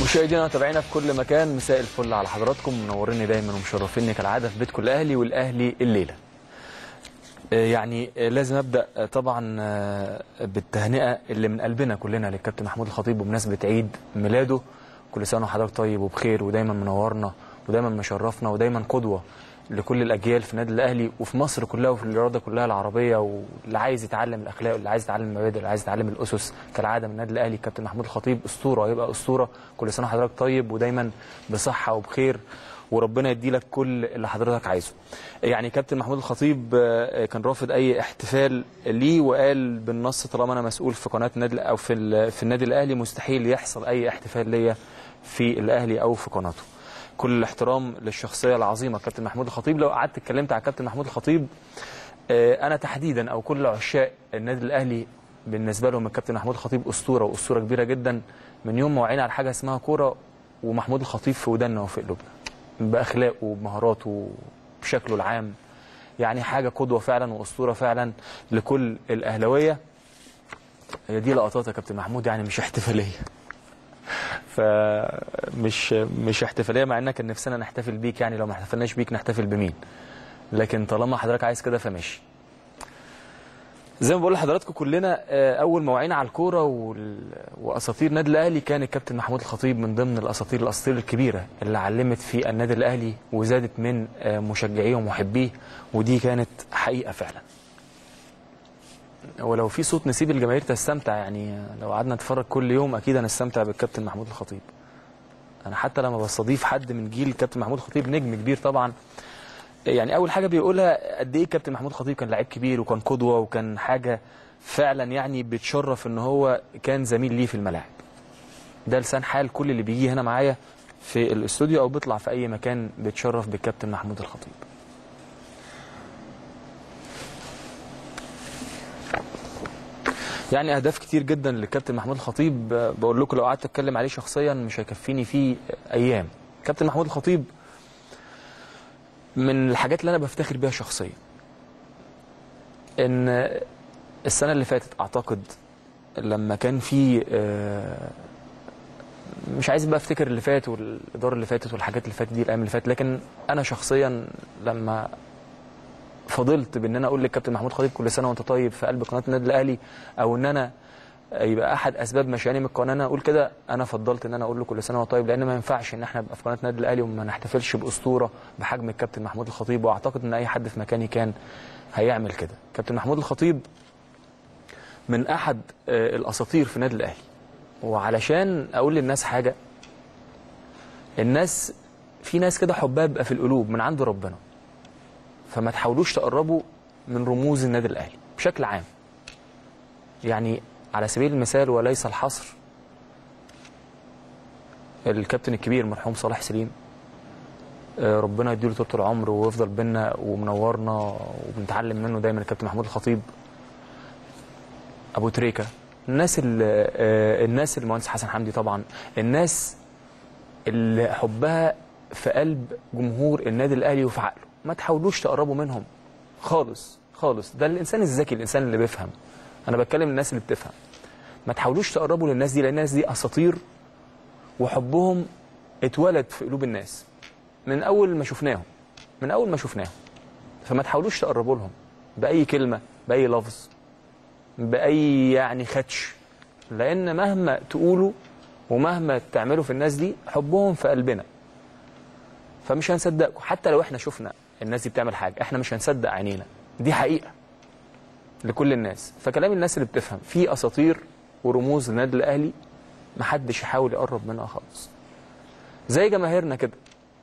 مشاهدينا ومتابعينا في كل مكان مساء الفل على حضراتكم منوريني دايما ومشرفيني كالعاده في بيتكم الاهلي والاهلي الليله آه، يعني آه، لازم ابدا آه، طبعا آه، بالتهنئه اللي من قلبنا كلنا للكابتن محمود الخطيب بمناسبه عيد ميلاده كل سنه وحضرتك طيب وبخير ودايما منورنا ودايما مشرفنا ودايما قدوه لكل الاجيال في النادي الاهلي وفي مصر كلها وفي الرياضه كلها العربيه واللي عايز يتعلم الاخلاق واللي عايز يتعلم المبادئ واللي عايز يتعلم الاسس كالعاده من النادي الاهلي كابتن محمود الخطيب اسطوره هيبقى اسطوره كل سنه وحضرتك طيب ودايما بصحه وبخير وربنا يدي لك كل اللي حضرتك عايزه. يعني كابتن محمود الخطيب آه، كان رافض اي احتفال ليه وقال بالنص طالما انا مسؤول في قناه النادي او في ال- في النادي الاهلي مستحيل يحصل اي احتفال ليا في الاهلي او في قناته. كل الاحترام للشخصيه العظيمه كابتن محمود الخطيب لو قعدت اتكلمت على كابتن محمود الخطيب آه، انا تحديدا او كل عشاق النادي الاهلي بالنسبه لهم الكابتن محمود الخطيب اسطوره واسطوره كبيره جدا من يوم ما وعينا على حاجه اسمها كوره ومحمود الخطيب في ودنا وفي قلوبنا باخلاقه وبمهاراته بشكله العام يعني حاجه قدوه فعلا واسطوره فعلا لكل الاهلاويه هي دي لقطات يا كابتن محمود يعني مش احتفاليه فمش مش احتفاليه مع ان كان نفسنا نحتفل بيك يعني لو ما احتفلناش بيك نحتفل بمين لكن طالما حضرتك عايز كده فماشي زي ما بقول لحضراتكم كلنا آه، اول ما وعينا على الكوره وال- واساطير النادي الاهلي كان الكابتن محمود الخطيب من ضمن الاساطير الاساطير الكبيره اللي علمت في النادي الاهلي وزادت من آه، مشجعيه ومحبيه ودي كانت حقيقه فعلا ولو في صوت نسيب الجماهير تستمتع يعني آه، لو قعدنا نتفرج كل يوم اكيد هنستمتع بالكابتن محمود الخطيب انا حتى لما بستضيف حد من جيل كابتن محمود الخطيب نجم كبير طبعا يعني اول حاجه بيقولها قد ايه كابتن محمود خطيب كان لعيب كبير وكان قدوه وكان حاجه فعلا يعني بتشرف ان هو كان زميل ليه في الملاعب ده لسان حال كل اللي بيجي هنا معايا في الاستوديو او بيطلع في اي مكان بيتشرف بالكابتن محمود الخطيب يعني اهداف كتير جدا للكابتن محمود الخطيب آه، بقول لكم لو قعدت اتكلم عليه شخصيا مش هيكفيني فيه ايام كابتن محمود الخطيب من الحاجات اللي انا بفتخر بيها شخصيا ان السنه اللي فاتت اعتقد لما كان في آه، مش عايز بقى افتكر اللي فات والاداره اللي فاتت والحاجات اللي فاتت دي الايام اللي فاتت لكن انا شخصيا لما فضلت بان انا اقول للكابتن محمود خطيب كل سنه وانت طيب في قلب قناه النادي الاهلي او ان انا يبقى احد اسباب مشياني من القناه ان انا اقول كده انا فضلت ان انا اقول له كل سنه وهو طيب لان ما ينفعش ان احنا نبقى في قناه النادي الاهلي وما نحتفلش باسطوره بحجم الكابتن محمود الخطيب واعتقد ان اي حد في مكاني كان هيعمل كده كابتن محمود الخطيب من احد آه، الاساطير في النادي الاهلي وعلشان اقول للناس حاجه الناس في ناس كده حبها بيبقى في القلوب من عند ربنا فما تحاولوش تقربوا من رموز النادي الاهلي بشكل عام يعني على سبيل المثال وليس الحصر الكابتن الكبير مرحوم صالح سليم آه، ربنا يديله طول العمر ويفضل بينا ومنورنا وبنتعلم منه دايما الكابتن محمود الخطيب ابو تريكه الناس اللي آه، الناس المهندس حسن حمدي طبعا الناس اللي حبها في قلب جمهور النادي الاهلي وفي عقله ما تحاولوش تقربوا منهم خالص خالص ده الانسان الذكي الانسان اللي بيفهم انا بتكلم الناس اللي بتفهم ما تحاولوش تقربوا للناس دي لان الناس دي اساطير وحبهم اتولد في قلوب الناس من اول ما شفناهم من اول ما شفناهم فما تحاولوش تقربوا لهم باي كلمه باي لفظ باي يعني خدش لان مهما تقولوا ومهما تعملوا في الناس دي حبهم في قلبنا فمش هنصدقكم حتى لو احنا شفنا الناس دي بتعمل حاجه احنا مش هنصدق عينينا دي حقيقه لكل الناس فكلام الناس اللي بتفهم في اساطير ورموز للنادي الاهلي محدش يحاول يقرب منها خالص زي جماهيرنا كده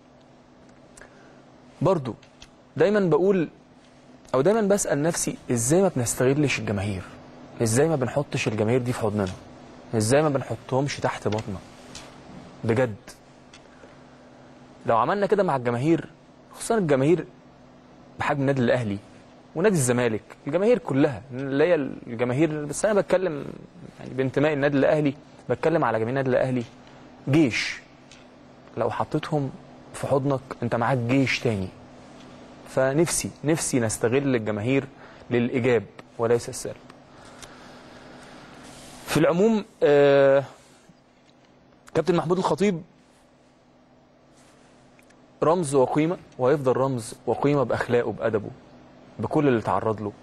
برضو دايما بقول او دايما بسال نفسي ازاي ما بنستغلش الجماهير ازاي ما بنحطش الجماهير دي في حضننا ازاي ما بنحطهمش تحت بطننا بجد لو عملنا كده مع الجماهير خصوصا الجماهير بحجم النادي الاهلي ونادي الزمالك الجماهير كلها اللي هي الجماهير بس انا بتكلم يعني بانتماء النادي الاهلي بتكلم على جماهير النادي الاهلي جيش لو حطيتهم في حضنك انت معاك جيش تاني فنفسي نفسي نستغل الجماهير للايجاب وليس السلب في العموم آه كابتن محمود الخطيب رمز وقيمه وهيفضل رمز وقيمه باخلاقه بادبه بكل اللي تعرض له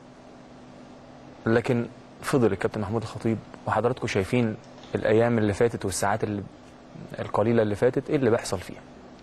لكن فضل الكابتن محمود الخطيب وحضراتكم شايفين الايام اللي فاتت والساعات اللي القليله اللي فاتت ايه اللي بيحصل فيها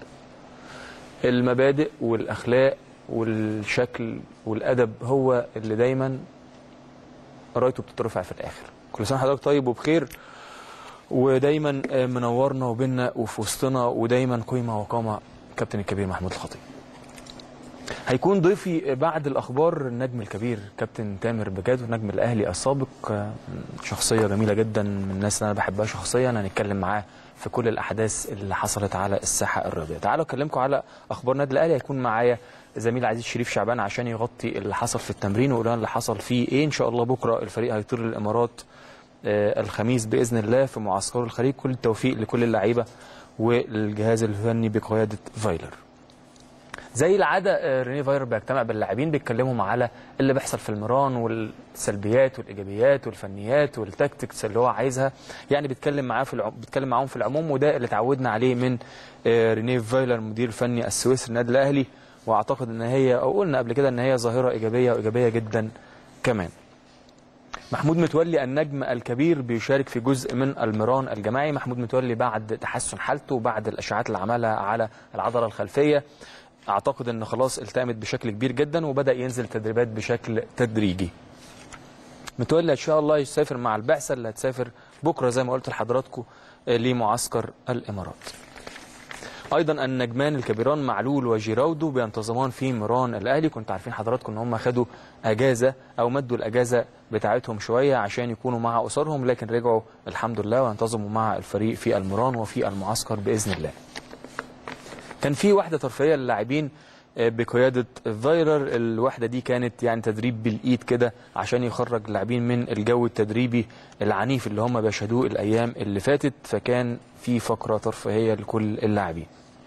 المبادئ والاخلاق والشكل والادب هو اللي دايما رايته بتترفع في الاخر كل سنه حضرتك طيب وبخير ودايما منورنا وبيننا وفي وسطنا ودايما قيمه وقامه كابتن الكبير محمود الخطيب هيكون ضيفي بعد الاخبار النجم الكبير كابتن تامر بجاد نجم الاهلي السابق شخصيه جميله جدا من الناس اللي انا بحبها شخصيا هنتكلم معاه في كل الاحداث اللي حصلت على الساحه الرياضيه تعالوا اكلمكم على اخبار النادي الاهلي هيكون معايا زميل عزيز شريف شعبان عشان يغطي اللي حصل في التمرين ويقول اللي حصل فيه ايه ان شاء الله بكره الفريق هيطير للامارات آه الخميس باذن الله في معسكر الخليج كل التوفيق لكل اللعيبه والجهاز الفني بقياده فايلر زي العاده ريني فاير بيجتمع باللاعبين بيتكلموا على اللي بيحصل في المران والسلبيات والايجابيات والفنيات والتكتكس اللي هو عايزها يعني بيتكلم معاه في العم... بيتكلم معاهم في العموم وده اللي اتعودنا عليه من ريني فايلر المدير الفني السويسري النادي الاهلي واعتقد ان هي او قلنا قبل كده ان هي ظاهره ايجابيه وايجابيه جدا كمان محمود متولي النجم الكبير بيشارك في جزء من المران الجماعي محمود متولي بعد تحسن حالته وبعد الاشعاعات اللي عملها على العضله الخلفيه اعتقد ان خلاص التئمت بشكل كبير جدا وبدا ينزل تدريبات بشكل تدريجي متولي ان شاء الله يسافر مع البعثه اللي هتسافر بكره زي ما قلت لحضراتكم لمعسكر الامارات ايضا النجمان الكبيران معلول وجيراودو بينتظمان في ميران الاهلي كنت عارفين حضراتكم ان هم خدوا اجازه او مدوا الاجازه بتاعتهم شويه عشان يكونوا مع اسرهم لكن رجعوا الحمد لله وينتظموا مع الفريق في الميران وفي المعسكر باذن الله كان في واحده ترفيهيه للاعبين بقياده فايرر الوحده دي كانت يعني تدريب بالايد كده عشان يخرج اللاعبين من الجو التدريبي العنيف اللي هم بيشهدوه الايام اللي فاتت فكان في فقره ترفيهيه لكل اللاعبين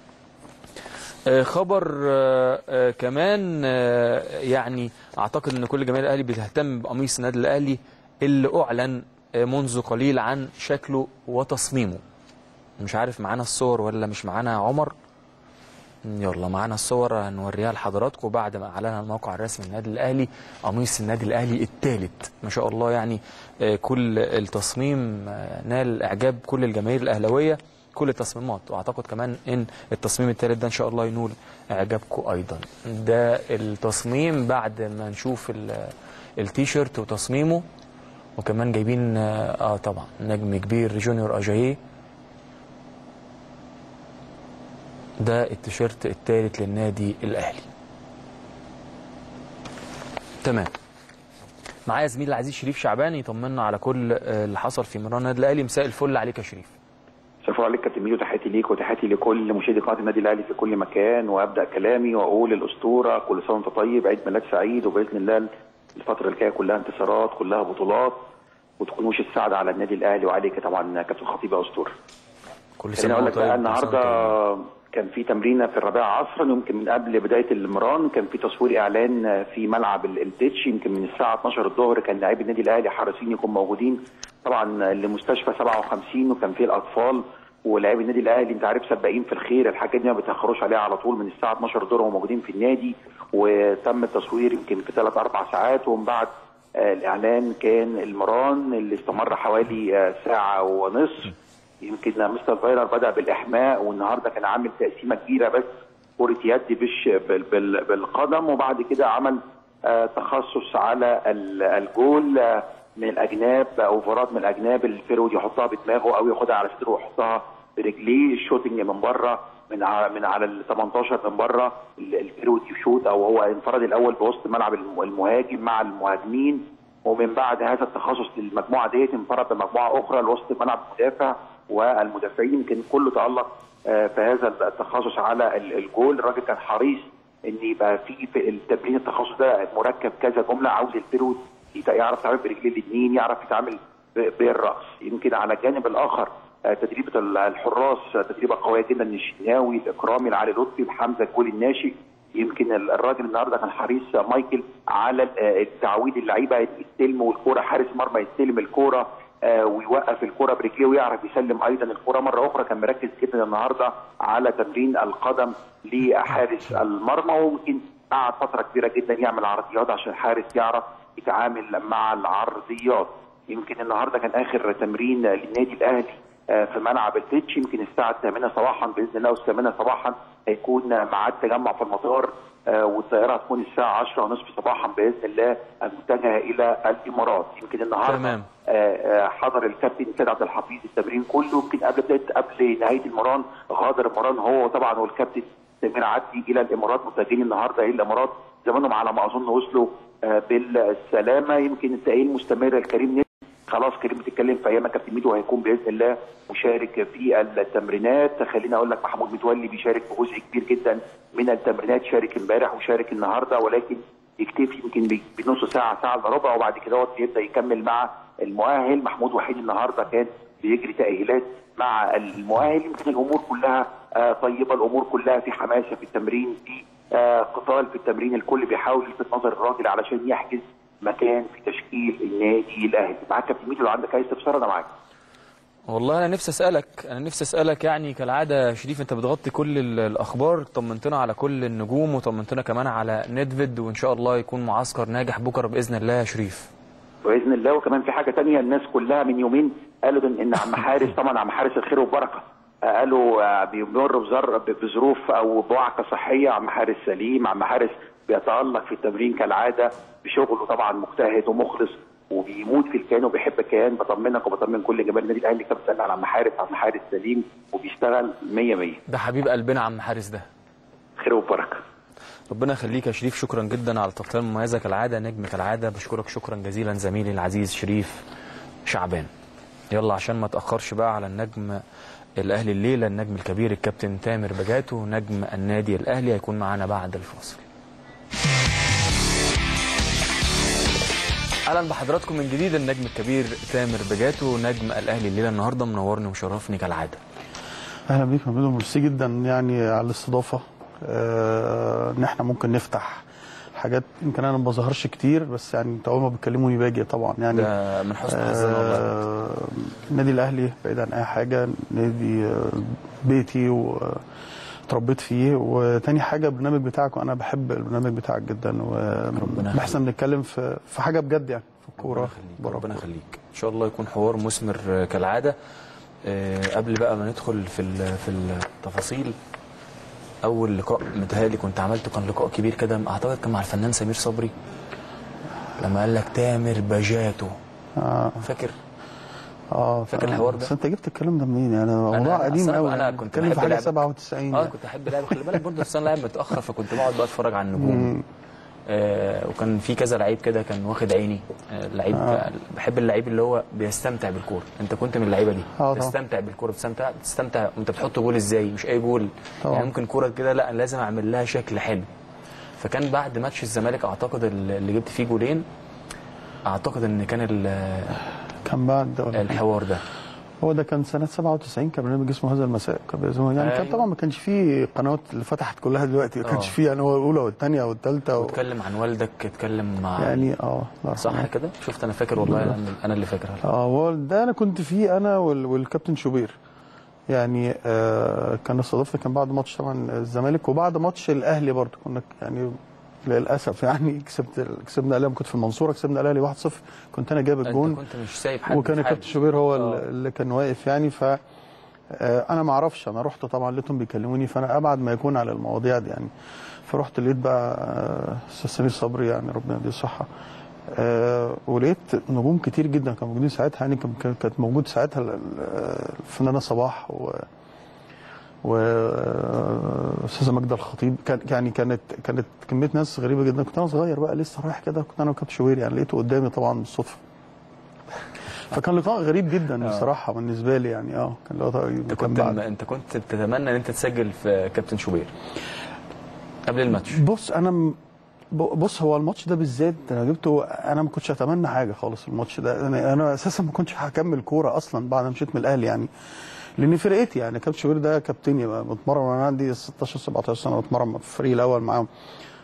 خبر كمان يعني اعتقد ان كل جماهير الاهلي بتهتم بقميص النادي الاهلي اللي اعلن منذ قليل عن شكله وتصميمه مش عارف معانا الصور ولا مش معانا عمر يلا معانا الصور هنوريها لحضراتكم بعد ما اعلنها الموقع الرسمي للنادي الاهلي قميص النادي الاهلي الثالث ما شاء الله يعني كل التصميم نال اعجاب كل الجماهير الاهلاويه كل التصميمات واعتقد كمان ان التصميم الثالث ده ان شاء الله ينول اعجابكم ايضا ده التصميم بعد ما نشوف التيشيرت وتصميمه وكمان جايبين اه طبعا نجم كبير جونيور اجاييه ده التيشيرت الثالث للنادي الاهلي تمام معايا زميل العزيز شريف شعبان يطمنا على كل اللي حصل في مران النادي الاهلي مساء الفل عليك يا شريف شكرا عليك كابتن ميدو تحياتي ليك وتحياتي لكل مشاهدي قناه النادي الاهلي في كل مكان وابدا كلامي واقول الاسطوره كل سنه وانت طيب عيد ميلاد سعيد وباذن الله الفتره اللي جايه كلها انتصارات كلها بطولات وتكون وش السعد على النادي الاهلي وعليك طبعا كابتن خطيب يا اسطوره كل سنه اقول وانت لك بقى طيب النهارده كان في تمرينه في الرابعه عصرا يمكن من قبل بدايه المران كان في تصوير اعلان في ملعب التتش يمكن من الساعه 12 الظهر كان لاعبي النادي الاهلي حريصين يكونوا موجودين طبعا لمستشفى 57 وكان فيه الاطفال ولاعبي النادي الاهلي انت عارف سباقين في الخير الحاجات دي ما بيتاخروش عليها على طول من الساعه 12 الظهر وهم موجودين في النادي وتم التصوير يمكن في ثلاث اربع ساعات ومن بعد آه الاعلان كان المران اللي استمر حوالي آه ساعه ونصف يمكن مستر فايلر بدا بالاحماء والنهارده كان عامل تقسيمه كبيره بس كره يد بش بالقدم وبعد كده عمل آه تخصص على الجول من الاجناب اوفرات من الاجناب الفيرود يحطها بدماغه او ياخدها على صدره ويحطها برجليه الشوتنج من بره من على من على ال 18 من بره الفيرود يشوت او هو انفرد الاول بوسط ملعب المهاجم مع المهاجمين ومن بعد هذا التخصص للمجموعه ديت انفرد بمجموعه اخرى لوسط ملعب المدافع والمدافعين يمكن كله تالق في هذا التخصص على الجول الراجل كان حريص ان يبقى في في التمرين التخصص ده مركب كذا جمله عاوز الفيرود يعرف يتعامل برجليه الاثنين يعرف يتعامل بالراس يمكن على الجانب الاخر تدريبه الحراس تدريبه قويه جدا من الشناوي الاكرامي لعلي لطفي بحمزه الجول الناشئ يمكن الراجل النهارده كان حريص مايكل على تعويد اللعيبه يستلم والكوره حارس مرمى يستلم الكوره آه، ويوقف الكره برجليه ويعرف يسلم ايضا الكره مره اخرى كان مركز جدا النهارده على تمرين القدم لحارس المرمى ويمكن قعد فتره كبيره جدا يعمل عرضيات عشان الحارس يعرف يتعامل مع العرضيات يمكن النهارده كان اخر تمرين للنادي الاهلي آه، في ملعب التتش يمكن الساعه الثامنه صباحا باذن الله والثامنه صباحا هيكون ميعاد تجمع في المطار آه، والطياره هتكون الساعه 10 ونصف صباحا باذن الله المتجهه الى الامارات يمكن النهارده تمام. آه، آه، حضر الكابتن سيد عبد الحفيظ التمرين كله يمكن قبل بدايه قبل نهايه المران غادر المران هو طبعا والكابتن سمير عدلي الى الامارات متجهين النهارده الى الامارات زمانهم على ما اظن وصلوا آه، بالسلامه يمكن التاهيل مستمر الكريم نجم خلاص كريم بتتكلم في ايام كابتن ميدو هيكون باذن الله مشارك في التمرينات خليني اقول لك محمود متولي بيشارك في جزء كبير جدا من التمرينات شارك امبارح وشارك النهارده ولكن يكتفي يمكن ب- بنص ساعه ساعه الا ربع وبعد كده هو يبدا يكمل مع المؤهل محمود وحيد النهارده كان بيجري تاهيلات مع المؤهل يمكن الامور كلها آه، طيبه الامور كلها في حماسه في التمرين في آه، قتال في التمرين الكل بيحاول يلفت نظر الراجل علشان يحجز مكان في تشكيل النادي الاهلي معاك كابتن ميدو لو عندك اي استفسار انا معاك والله انا نفسي اسالك انا نفسي اسالك يعني كالعاده يا شريف انت بتغطي كل ال- الاخبار طمنتنا على كل النجوم وطمنتنا كمان على ندفيد وان شاء الله يكون معسكر ناجح بكره باذن الله يا شريف باذن الله وكمان في حاجه تانية الناس كلها من يومين قالوا ان إن عم حارس طبعا عم حارس الخير والبركه آه، قالوا آه، بيمر بزر- بظروف او بوعكه صحيه عم حارس سليم عم حارس بيتالق في التمرين كالعاده بشغله طبعا مجتهد ومخلص وبيموت في الكيان وبيحب الكيان بطمنك وبطمن كل جماهير النادي الاهلي كابتن سألنا على عم حارس عم حارس سليم وبيشتغل 100 100 ده حبيب قلبنا عم حارس ده خير وبركه ربنا يخليك يا شريف شكرا جدا على التغطيه المميزه كالعاده نجم كالعاده بشكرك شكرا جزيلا زميلي العزيز شريف شعبان يلا عشان ما تاخرش بقى على النجم الاهلي الليله النجم الكبير الكابتن تامر بجاتو نجم النادي الاهلي هيكون معانا بعد الفاصل اهلا بحضراتكم من جديد النجم الكبير تامر بجاتو نجم الاهلي الليله النهارده منورني ومشرفني كالعاده اهلا بيك يا ميدو ميرسي جدا يعني على الاستضافه آه، ان احنا ممكن نفتح حاجات يمكن انا ما بظهرش كتير بس يعني انت اول ما بتكلموني باجي طبعا يعني ده من حسن حظنا والله آه، النادي الاهلي بعيد عن اي حاجه نادي آه، بيتي وتربيت فيه وتاني حاجه البرنامج بتاعك وانا بحب البرنامج بتاعك جدا ربنا واحنا بنتكلم في في حاجه بجد يعني في ربنا الكوره يخليك بره ربنا الكورة. يخليك ان شاء الله يكون حوار مثمر آه، كالعاده آه، قبل بقى ما ندخل في ال- في التفاصيل اول لقاء متهيألي كنت عملته كان لقاء كبير كده اعتقد كان مع الفنان سمير صبري لما قال لك تامر بجاتو آه. فاكر اه فاكر آه. الحوار ده؟ بس انت جبت الكلام ده منين يعني موضوع أنا- قديم أصل أنا- قوي أنا يعني. كنت بتكلم بحب في حاجه لعب- 97 اه يعني. كنت احب اللعب خلي بالك برضه أصل انا لاعب متاخر فكنت بقعد بقى اتفرج على النجوم آه وكان في كذا لعيب كده كان واخد عيني آه لعيب آه. بحب اللعيب اللي هو بيستمتع بالكوره انت كنت من اللعيبه دي طبعا. بتستمتع بالكوره بتستمتع بتستمتع انت بتحط جول ازاي مش اي جول طبعا. يعني ممكن كوره كده لا لازم اعمل لها شكل حلو فكان بعد ماتش الزمالك اعتقد اللي جبت فيه جولين اعتقد ان كان ال- كان بعد ولا الحوار ده هو ده كان سنه 97 كان برنامج اسمه هذا المساء كان بيسموه- يعني كان أيوة. طبعا ما كانش فيه قنوات اللي فتحت كلها دلوقتي ما كانش آه. فيه يعني هو الاولى والثانيه والثالثه و... واتكلم عن والدك اتكلم مع يعني اه الله صح يرحمه. كده شفت انا فاكر والله انا انا اللي فاكر اه هو ده انا كنت فيه انا وال... والكابتن شوبير يعني آه كان استضافنا كان بعد ماتش طبعا الزمالك وبعد ماتش الاهلي برضه كنا يعني للاسف يعني كسبت كسبنا الاهلي كنت في المنصوره كسبنا الاهلي 1-0 كنت انا جايب الجون انت كنت مش سايب حد وكان في حاله. الكابتن شوبير هو آه. اللي كان واقف يعني ف آه، انا ما اعرفش انا رحت طبعا لقيتهم بيكلموني فانا ابعد ما يكون على المواضيع دي يعني فرحت لقيت بقى آه، استاذ سمير صبري يعني ربنا يديه الصحه آه، ولقيت نجوم كتير جدا كانوا موجودين ساعتها يعني كان- كان- كانت موجود ساعتها ال- ال- الفنانه صباح و واستاذه ماجده الخطيب كان يعني كانت كانت كميه ناس غريبه جدا كنت انا صغير بقى لسه رايح كده كنت انا وكابتن شوبير يعني لقيته قدامي طبعا بالصدفه فكان لقاء غريب جدا بصراحه بالنسبه لي يعني اه كان لقاء انت كان كنت بعد انت كنت بتتمنى ان انت تسجل في كابتن شوبير قبل الماتش بص انا م- ب- بص هو الماتش ده بالذات انا جبته انا ما كنتش اتمنى حاجه خالص الماتش ده انا, أنا اساسا ما كنتش هكمل كوره اصلا بعد ما مشيت من الاهلي يعني لان فرقتي يعني كابتن شوبير ده كابتني بقى بتمرن وانا عندي 16 17 سنه بتمرن في الفريق الاول معاهم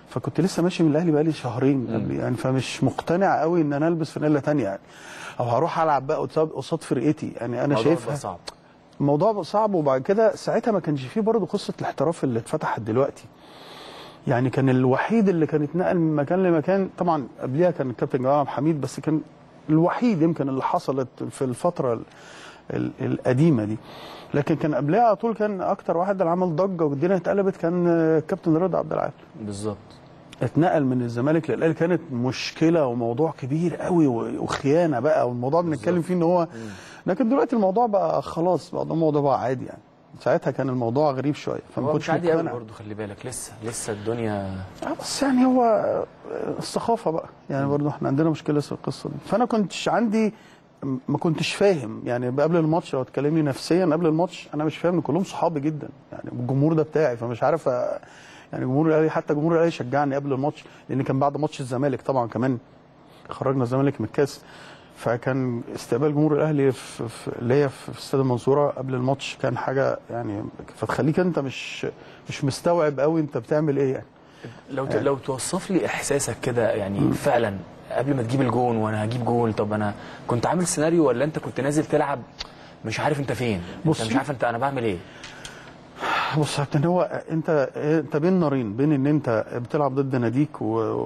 فكنت لسه ماشي من الاهلي بقالي شهرين قبل يعني فمش مقتنع قوي ان انا البس فانيلا تانية يعني او هروح العب بقى قصاد قصاد فرقتي يعني انا الموضوع شايفها بقى صعب الموضوع بقى صعب وبعد كده ساعتها ما كانش فيه برضه قصه الاحتراف اللي اتفتحت دلوقتي يعني كان الوحيد اللي كان اتنقل من مكان لمكان طبعا قبليها كان الكابتن جمال عبد الحميد بس كان الوحيد يمكن اللي حصلت في الفتره ال- ال- القديمه دي لكن كان قبلها على طول كان اكتر واحد اللي عمل ضجه والدنيا اتقلبت كان آه، كابتن رضا عبد العال بالظبط اتنقل من الزمالك للاهلي كانت مشكله وموضوع كبير قوي و- وخيانه بقى والموضوع بنتكلم فيه ان هو لكن دلوقتي الموضوع بقى خلاص بقى الموضوع بقى عادي يعني ساعتها كان الموضوع غريب شويه فما هو كنتش مش عادي قوي مقتنع. برضه خلي بالك لسه لسه الدنيا آه، بس يعني هو آه، الثقافه بقى يعني برضو احنا عندنا مشكله في القصه دي فانا كنتش عندي ما كنتش فاهم يعني قبل الماتش لو تكلمني نفسيا قبل الماتش انا مش فاهم ان كلهم صحابي جدا يعني الجمهور ده بتاعي فمش عارف أ- يعني جمهور الاهلي حتى جمهور الاهلي شجعني قبل الماتش لان كان بعد ماتش الزمالك طبعا كمان خرجنا الزمالك من الكاس فكان استقبال جمهور الاهلي في في- ليا في في استاد المنصوره قبل الماتش كان حاجه يعني فتخليك انت مش مش مستوعب قوي انت بتعمل ايه يعني لو ت... لو توصف لي احساسك كده يعني فعلا قبل ما تجيب الجون وانا هجيب جول طب انا كنت عامل سيناريو ولا انت كنت نازل تلعب مش عارف انت فين بص- انت مش عارف انت انا بعمل ايه بص يا كابتن هو انت انت بين نارين بين ان انت بتلعب ضد ناديك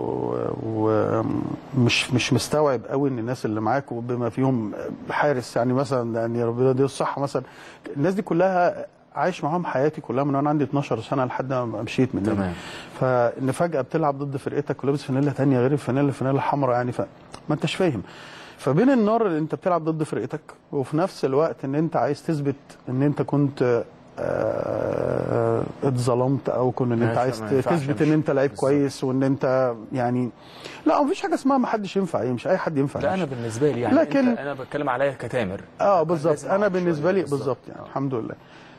ومش مش مستوعب قوي ان الناس اللي معاك وبما فيهم حارس يعني مثلا يعني ربنا يديه الصحه مثلا الناس دي كلها عايش معاهم حياتي كلها من وانا عندي 12 سنه لحد ما مشيت من تمام. فان فجاه بتلعب ضد فرقتك ولابس فانيلا تانية غير الفانيلا الفانيلا الحمراء يعني فما انتش فاهم فبين النار اللي انت بتلعب ضد فرقتك وفي نفس الوقت ان انت عايز تثبت ان انت كنت آه، اتظلمت او كن ان ما انت عايز ينفع- ما ينفعش تثبت مش- ان انت لعيب بالظبط. كويس وان انت يعني لا مفيش حاجه اسمها ما حدش ينفع ايه مش اي حد ينفع لا يمشي. انا بالنسبه لي يعني لكن- انت انا بتكلم عليا كتامر اه بالظبط لازم انا أقعد بالنسبه شوية لي بالظبط. بالظبط يعني آه. الحمد لله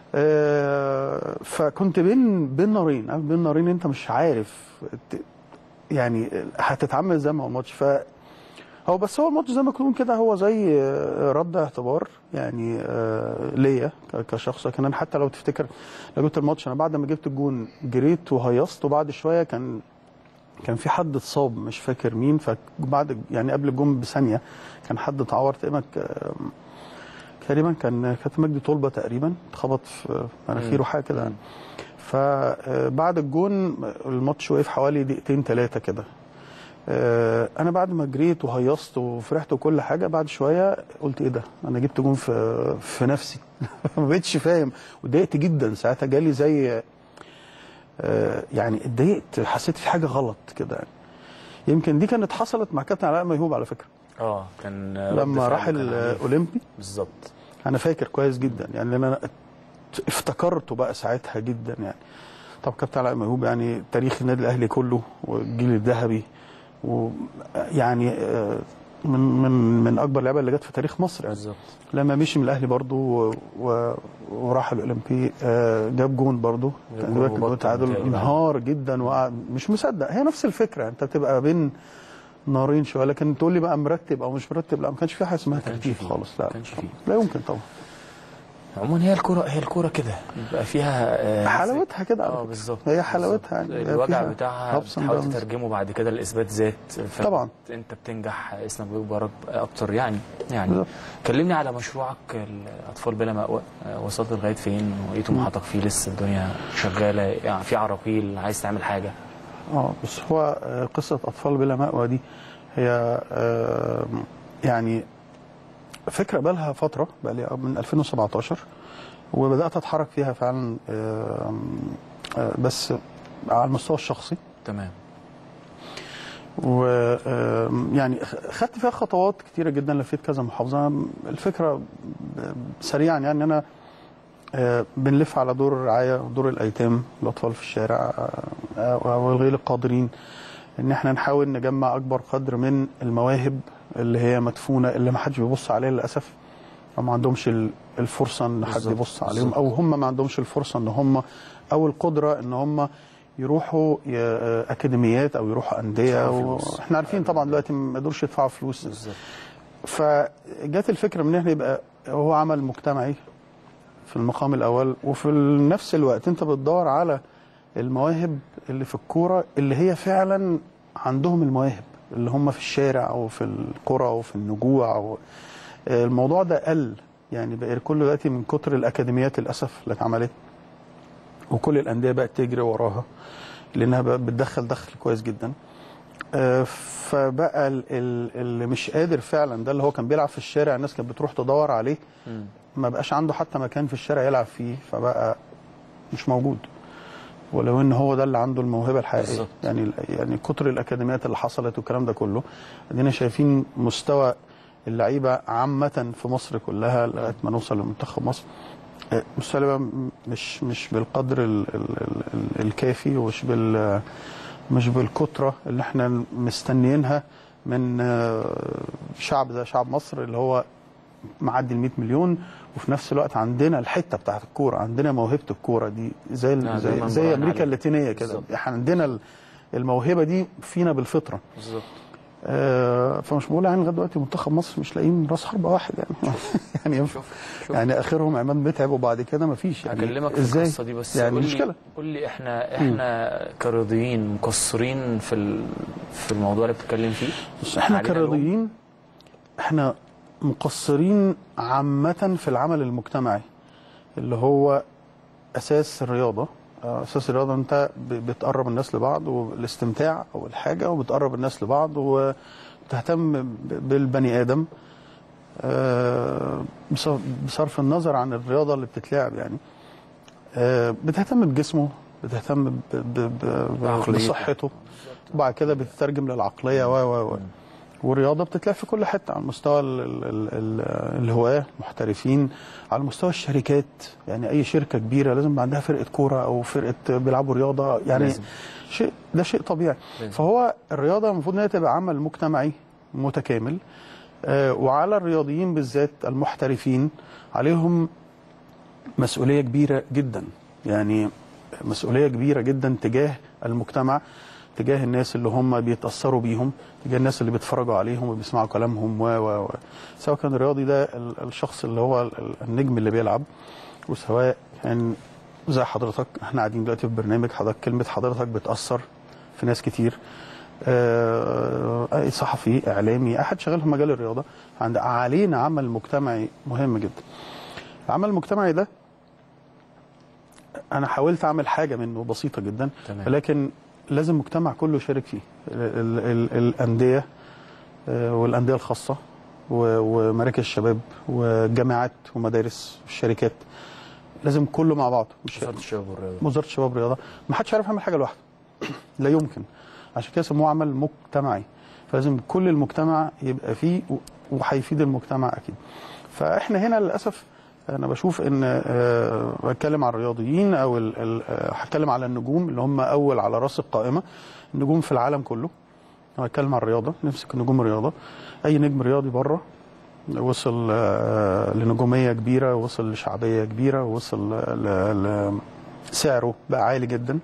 آه فكنت بين بين نارين عارف بين نارين انت مش عارف ت- يعني هتتعامل ازاي مع الماتش ف هو بس هو الماتش زي ما يكون كده هو زي آه، رد اعتبار يعني آه ليا ك- كشخص لكن انا حتى لو تفتكر لو جبت الماتش انا بعد ما جبت الجون جريت وهيصت وبعد شويه كان كان في حد اتصاب مش فاكر مين فبعد يعني قبل الجون بثانيه كان حد اتعور تقريبا ك- تقريبا كان كابتن مجدي طلبه تقريبا اتخبط في مناخيره حاجه كده يعني فبعد الجون الماتش وقف حوالي دقيقتين ثلاثه كده آه، انا بعد ما جريت وهيصت وفرحت وكل حاجه بعد شويه قلت ايه ده انا جبت جون في في نفسي ما بقتش فاهم واتضايقت جدا ساعتها جالي زي آه، يعني اتضايقت حسيت في حاجه غلط كده يعني يمكن دي كانت حصلت مع كابتن علاء ميهوب على فكره اه كان رد لما فعله راح كان عنيف. الاولمبي بالظبط انا فاكر كويس جدا يعني لان انا افتكرته بقى ساعتها جدا يعني طب كابتن علاء ميهوب يعني تاريخ النادي الاهلي كله والجيل الذهبي ويعني آه، من من من اكبر اللعيبه اللي جت في تاريخ مصر يعني بالظبط لما مشي من الاهلي برضو و- و- وراح الاولمبي آه، جاب جون برضو جاب كان جون جون وبطل تعادل متهيألي. انهار جدا وقعد مش مصدق هي نفس الفكره انت بتبقى بين نارين شويه لكن تقول لي بقى مرتب او مش مرتب لا ما كانش في حاجه اسمها ما كانش ترتيب فيه. خالص لا ما كانش فيه. لا يمكن طبعا عموما هي الكرة هي الكرة كده بيبقى فيها آه، حلاوتها كده على اه فكرة. بالظبط هي حلاوتها بالظبط. يعني. هي الوجع فيها بتاعها ups and بتحاول downs. تترجمه بعد كده لاثبات ذات ف- طبعا. انت بتنجح اسمك بيكبر اكتر يعني يعني بالظبط. كلمني على مشروعك الاطفال بلا مأوى آه، وصلت لغايه فين وايه طموحاتك فيه لسه الدنيا شغاله يعني في عراقيل عايز تعمل حاجه اه بس هو آه، قصه اطفال بلا مأوى دي هي آه، يعني فكره بقالها فتره بقالي من 2017 وبدات اتحرك فيها فعلا آه، آه، بس على المستوى الشخصي تمام و آه، يعني خدت فيها خطوات كتيره جدا لفيت كذا محافظه الفكره ب- سريعا يعني انا آه، بنلف على دور الرعايه ودور الايتام الاطفال في الشارع آه، والغير القادرين ان احنا نحاول نجمع اكبر قدر من المواهب اللي هي مدفونه اللي ما حدش بيبص عليها للاسف او ما عندهمش ال- الفرصه ان حد بالظبط، يبص عليهم بالظبط. او هم ما عندهمش الفرصه ان هم او القدره ان هم يروحوا ي- آه، اكاديميات او يروحوا انديه يدفعوا فلوس. واحنا عارفين طبعا دلوقتي ما يقدروش يدفعوا فلوس بالظبط فجت الفكره من ان احنا يبقى هو عمل مجتمعي في المقام الاول وفي نفس الوقت انت بتدور على المواهب اللي في الكوره اللي هي فعلا عندهم المواهب اللي هم في الشارع او في القرى او في النجوع أو الموضوع ده قل يعني بقى كل دلوقتي من كتر الاكاديميات للاسف اللي اتعملت وكل الانديه بقت تجري وراها لانها بقت بتدخل دخل كويس جدا آه، فبقى ال- ال- اللي مش قادر فعلا ده اللي هو كان بيلعب في الشارع الناس كانت بتروح تدور عليه ما بقاش عنده حتى مكان في الشارع يلعب فيه فبقى مش موجود ولو ان هو ده اللي عنده الموهبه الحقيقيه بالظبط. يعني يعني كتر الاكاديميات اللي حصلت والكلام ده كله ادينا شايفين مستوى اللعيبه عامه في مصر كلها لغايه ما نوصل لمنتخب مصر آه، مستوى اللعيبة م- مش مش بالقدر ال ال ال الكافي ومش بال مش بالكتره اللي احنا مستنيينها من آه، شعب زي شعب مصر اللي هو معدي ال 100 مليون وفي نفس الوقت عندنا الحته بتاعت الكوره عندنا موهبه الكوره دي زي نعم، زي, دايماً زي براهن امريكا عليها. اللاتينيه كده بالظبط. احنا عندنا ال- الموهبه دي فينا بالفطره بالظبط آه فمش بقول يعني لغايه دلوقتي منتخب مصر مش لاقيين راس حربه واحد يعني يعني شوف شوف يعني اخرهم عماد متعب وبعد كده مفيش يعني هكلمك في ازاي القصه دي بس يعني قول لي مشكله قول لي احنا احنا كرياضيين مقصرين في ال- في الموضوع اللي بتتكلم فيه بس احنا علينا كرياضيين احنا مقصرين عامة في العمل المجتمعي اللي هو أساس الرياضة آه، أساس الرياضة أنت ب- بتقرب الناس لبعض والاستمتاع أول حاجة وبتقرب الناس لبعض وبتهتم ب- بالبني آدم آه، بص- بصرف النظر عن الرياضة اللي بتتلعب يعني آه، بتهتم بجسمه بتهتم ب- ب- ب- بعقليته. بصحته وبعد كده بتترجم للعقلية و و و والرياضة بتتلعب في كل حتة على مستوى ال ال ال ال الهواة محترفين على مستوى الشركات يعني أي شركة كبيرة لازم يبقى عندها فرقة كورة أو فرقة بيلعبوا رياضة يعني لازم. شيء ده شيء طبيعي لازم. فهو الرياضة المفروض إنها تبقى عمل مجتمعي متكامل آه، وعلى الرياضيين بالذات المحترفين عليهم مسؤولية كبيرة جدا يعني مسؤولية كبيرة جدا تجاه المجتمع تجاه الناس اللي هم بيتأثروا بيهم تجاه الناس اللي بيتفرجوا عليهم وبيسمعوا كلامهم و و و سواء كان الرياضي ده ال- الشخص اللي هو ال- ال- النجم اللي بيلعب وسواء كان زي حضرتك احنا قاعدين دلوقتي في برنامج حضرتك كلمة حضرتك بتأثر في ناس كتير آه، اي صحفي اعلامي احد شغال في مجال الرياضه عند علينا عمل مجتمعي مهم جدا العمل المجتمعي ده انا حاولت اعمل حاجه منه بسيطه جدا تمام. ولكن لازم المجتمع كله يشارك فيه ال ال ال الانديه آه، والانديه الخاصه و- ومراكز الشباب والجامعات ومدارس والشركات لازم كله مع بعض مش وزاره الشباب والرياضه وزاره الشباب والرياضه ما حدش عارف يعمل حاجه لوحده لا يمكن عشان كده سموه عمل مجتمعي فلازم كل المجتمع يبقى فيه و- وهيفيد المجتمع اكيد فاحنا هنا للاسف انا بشوف ان آه، بتكلم على الرياضيين او ال- ال- آه، هتكلم على النجوم اللي هم اول على راس القائمه النجوم في العالم كله أنا هتكلم على الرياضه نمسك نجوم الرياضه اي نجم رياضي بره وصل آه، لنجوميه كبيره وصل لشعبيه كبيره وصل ل- ل- سعره بقى عالي جدا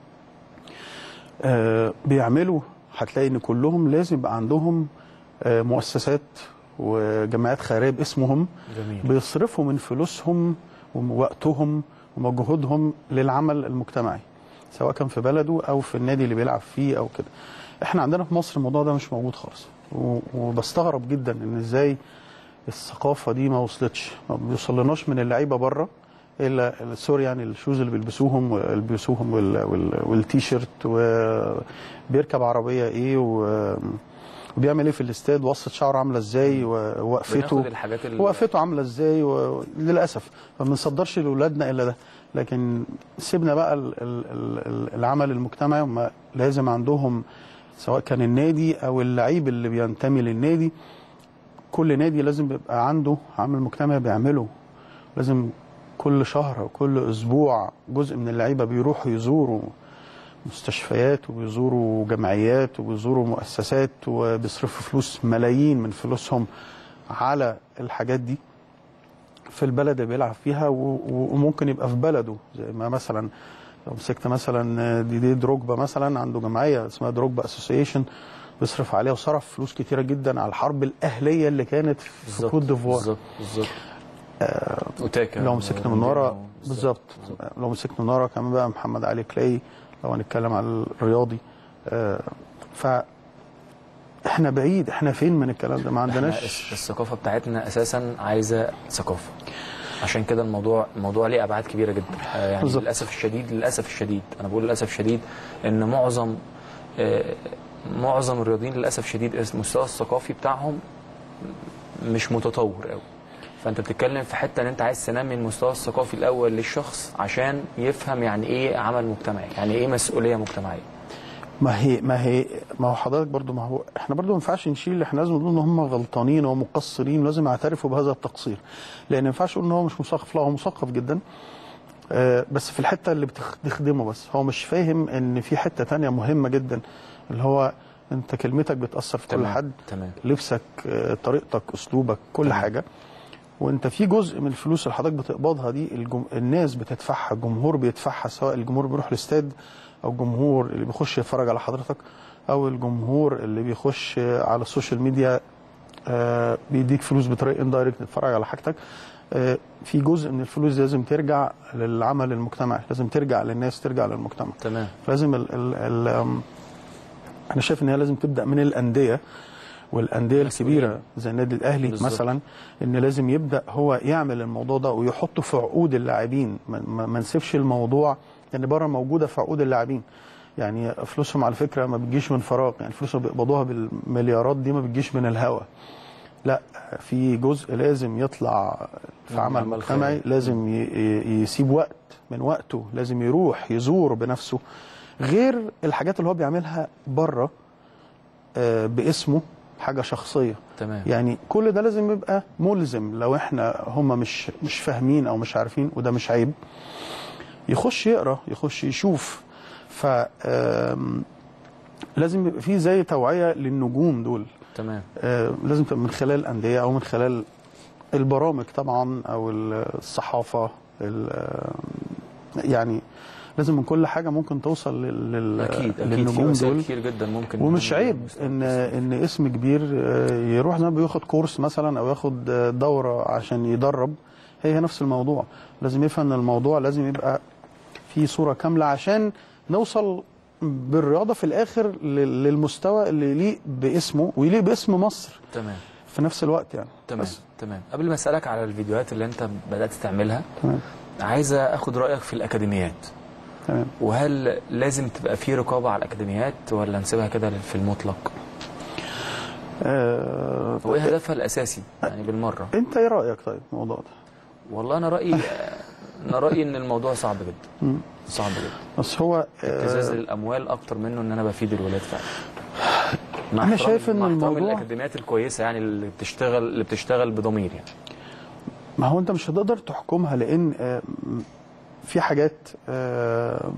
آه، بيعملوا هتلاقي ان كلهم لازم يبقى عندهم آه، مؤسسات وجمعيات خيريه باسمهم جميل بيصرفوا من فلوسهم ووقتهم ومجهودهم للعمل المجتمعي سواء كان في بلده او في النادي اللي بيلعب فيه او كده احنا عندنا في مصر الموضوع ده مش موجود خالص و- وبستغرب جدا ان ازاي الثقافه دي ما وصلتش ما بيوصلناش من اللعيبه بره الا سوري يعني الشوز اللي بيلبسوهم بيلبسوهم وال- وال- والتيشيرت وبيركب عربيه ايه و- وبيعمل ايه في الاستاد وقصه شعره عامله ازاي ووقفته بناخد الحاجات اللي وقفته عامله ازاي و... للاسف ما بنصدرش لاولادنا الا ده لكن سيبنا بقى ال... ال... ال- العمل المجتمعي هم لازم عندهم سواء كان النادي او اللعيب اللي بينتمي للنادي كل نادي لازم بيبقى عنده عمل مجتمعي بيعمله لازم كل شهر او كل اسبوع جزء من اللعيبه بيروحوا يزوروا مستشفيات وبيزوروا جمعيات وبيزوروا مؤسسات وبيصرفوا فلوس ملايين من فلوسهم على الحاجات دي في البلد اللي بيلعب فيها و- و- وممكن يبقى في بلده زي ما مثلا لو مسكت مثلا دي دي دروجبا مثلا عنده جمعيه اسمها دروجبا اسوسيشن بيصرف عليها وصرف فلوس كتيره جدا على الحرب الاهليه اللي كانت في بالظبط كوت ديفوار بالظبط بالظبط اوتاكا لو مسكنا من ورا بالظبط لو مسكنا نارا كمان بقى محمد علي كلاي لو هنتكلم على الرياضي آه، ف احنا بعيد احنا فين من الكلام ده ما احنا عندناش الس- الثقافه بتاعتنا اساسا عايزه ثقافه عشان كده الموضوع الموضوع ليه ابعاد كبيره جدا آه، يعني بالظبط. للاسف الشديد للاسف الشديد انا بقول للاسف الشديد ان معظم آه، معظم الرياضيين للاسف الشديد المستوى الثقافي بتاعهم مش متطور قوي فانت بتتكلم في حته ان انت عايز تنمي المستوى الثقافي الاول للشخص عشان يفهم يعني ايه عمل مجتمعي يعني ايه مسؤوليه مجتمعيه ما هي ما هي ما هو حضرتك برضو ما هو احنا برضو ما ينفعش نشيل احنا لازم نقول ان هم غلطانين ومقصرين ولازم يعترفوا بهذا التقصير لان ما ينفعش نقول ان هو مش مثقف لا هو مثقف جدا آه بس في الحته اللي بتخدمه بس هو مش فاهم ان في حته تانية مهمه جدا اللي هو انت كلمتك بتاثر في كل تمام، حد تمام لبسك آه، طريقتك اسلوبك كل تمام. حاجه وانت في جزء من الفلوس اللي حضرتك بتقبضها دي الجم... الناس بتدفعها الجمهور بيدفعها سواء الجمهور بيروح الاستاد او الجمهور اللي بيخش يتفرج على حضرتك او الجمهور اللي بيخش على السوشيال ميديا آه، بيديك فلوس بطريقه اندايركت تتفرج على حاجتك آه، في جزء من الفلوس دي لازم ترجع للعمل المجتمعي لازم ترجع للناس ترجع للمجتمع تمام لازم ال ال ال أم، انا شايف ان هي لازم تبدا من الانديه والانديه مسؤولين. الكبيره زي النادي الاهلي بالظبط. مثلا ان لازم يبدا هو يعمل الموضوع ده ويحطه في عقود اللاعبين ما- ما ما نسيبش الموضوع لان بره موجوده في عقود اللاعبين يعني فلوسهم على فكره ما بتجيش من فراغ يعني فلوسهم بيقبضوها بالمليارات دي ما بتجيش من الهوا لا في جزء لازم يطلع في من عمل عمل مجتمعي خيري. لازم ي- ي- يسيب وقت من وقته لازم يروح يزور بنفسه غير الحاجات اللي هو بيعملها بره آه، باسمه حاجه شخصيه تمام يعني كل ده لازم يبقى ملزم لو احنا هم مش مش فاهمين او مش عارفين وده مش عيب يخش يقرا يخش يشوف ف آم، لازم يبقى في زي توعيه للنجوم دول تمام آه، لازم تبقى من خلال الانديه او من خلال البرامج طبعا او الصحافه ال- آه، يعني لازم من كل حاجه ممكن توصل لل- لل- اكيد اكيد في للنجوم وسائل دول كتير جدا ممكن ومش نعمل عيب مستوى ان الثقافي. ان اسم كبير آه، يروح زي ما بياخد كورس مثلا او ياخد آه، دوره عشان يدرب هي هي نفس الموضوع لازم يفهم ان الموضوع لازم يبقى في صوره كامله عشان نوصل بالرياضه في الاخر لل- للمستوى اللي يليق باسمه ويليق باسم مصر تمام في نفس الوقت يعني تمام بس. تمام قبل ما اسالك على الفيديوهات اللي انت بدات تعملها تمام عايز اخد رايك في الاكاديميات تمام وهل لازم تبقى في رقابه على الاكاديميات ولا نسيبها كده في المطلق آه هو ايه هدفها الاساسي يعني بالمره انت ايه رايك طيب في الموضوع ده؟ والله انا رايي انا رايي ان الموضوع صعب جدا مم. صعب جدا بس هو ابتزاز آه للاموال اكتر منه ان انا بفيد الولاد فعلا مع أنا احترامي- شايف إن مع احترامي الموضوع- الاكاديميات الكويسه يعني اللي بتشتغل اللي بتشتغل بضمير يعني ما هو انت مش هتقدر تحكمها لان آه، م- في حاجات آه،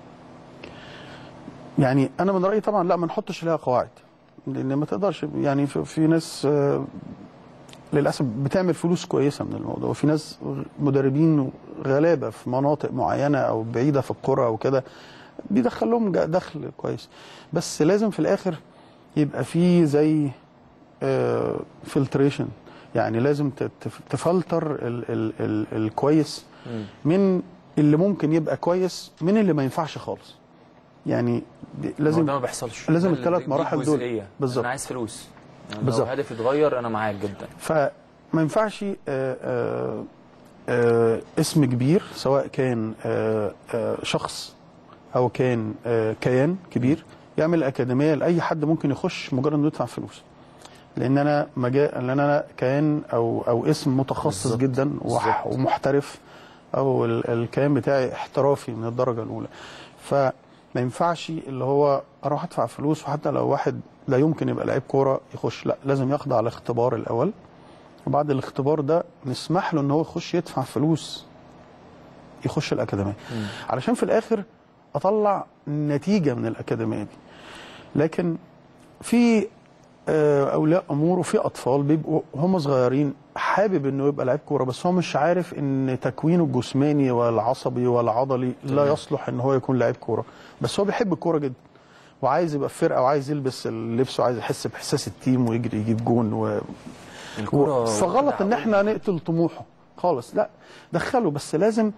يعني انا من رايي طبعا لا ما نحطش لها قواعد لان ما تقدرش يعني في, في ناس آه، للاسف بتعمل فلوس كويسه من الموضوع وفي ناس مدربين غلابه في مناطق معينه او بعيده في القرى او كده بيدخل لهم جا- دخل كويس بس لازم في الاخر يبقى في زي فلتريشن يعني لازم ت- تف- تفلتر ال ال ال الكويس مم. من اللي ممكن يبقى كويس من اللي ما ينفعش خالص يعني ب- لازم لازم ده ما بيحصلش لازم ده ال- الثلاث دي- دي مراحل دول. جزئية. بالظبط. انا عايز فلوس يعني بالظبط. لو هدفي اتغير انا معاك جدا فما ينفعش آه، آه، آه، اسم كبير سواء كان آه، آه، شخص او كان آه، كيان كبير يعمل اكاديميه لاي حد ممكن يخش مجرد انه يدفع فلوس لان انا مجال لان انا كيان او او اسم متخصص بالظبط. جدا وح- بالظبط. ومحترف او ال- الكيان بتاعي احترافي من الدرجه الاولى فما ينفعش اللي هو اروح ادفع فلوس وحتى لو واحد لا يمكن يبقى لعيب كوره يخش لا لازم يخضع الاختبار الاول وبعد الاختبار ده نسمح له ان هو يخش يدفع فلوس يخش الاكاديميه مم. علشان في الاخر اطلع نتيجه من الاكاديميه دي لكن في آه، اولياء امور وفي اطفال بيبقوا هم صغيرين حابب انه يبقى لعيب كوره بس هو مش عارف ان تكوينه الجسماني والعصبي والعضلي لا تمام. يصلح ان هو يكون لعيب كوره بس هو بيحب الكوره جدا وعايز يبقى في فرقه وعايز يلبس اللبس وعايز يحس باحساس التيم ويجري يجيب جون و... الكوره فغلط ان واخدة احنا نقتل طموحه خالص لا دخله بس لازم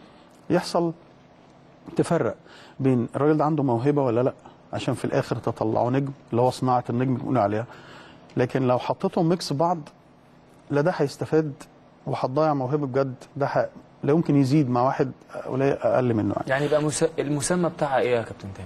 يحصل تفرق بين الراجل ده عنده موهبه ولا لا عشان في الاخر تطلعه نجم اللي هو صناعه النجم بنقول عليها لكن لو حطيتهم ميكس بعض لا ده هيستفاد وهتضيع موهبه بجد ده ح- لا يمكن يزيد مع واحد قليل اقل منه يعني. يعني يبقى مس... المسمى بتاعها ايه يا كابتن تامر؟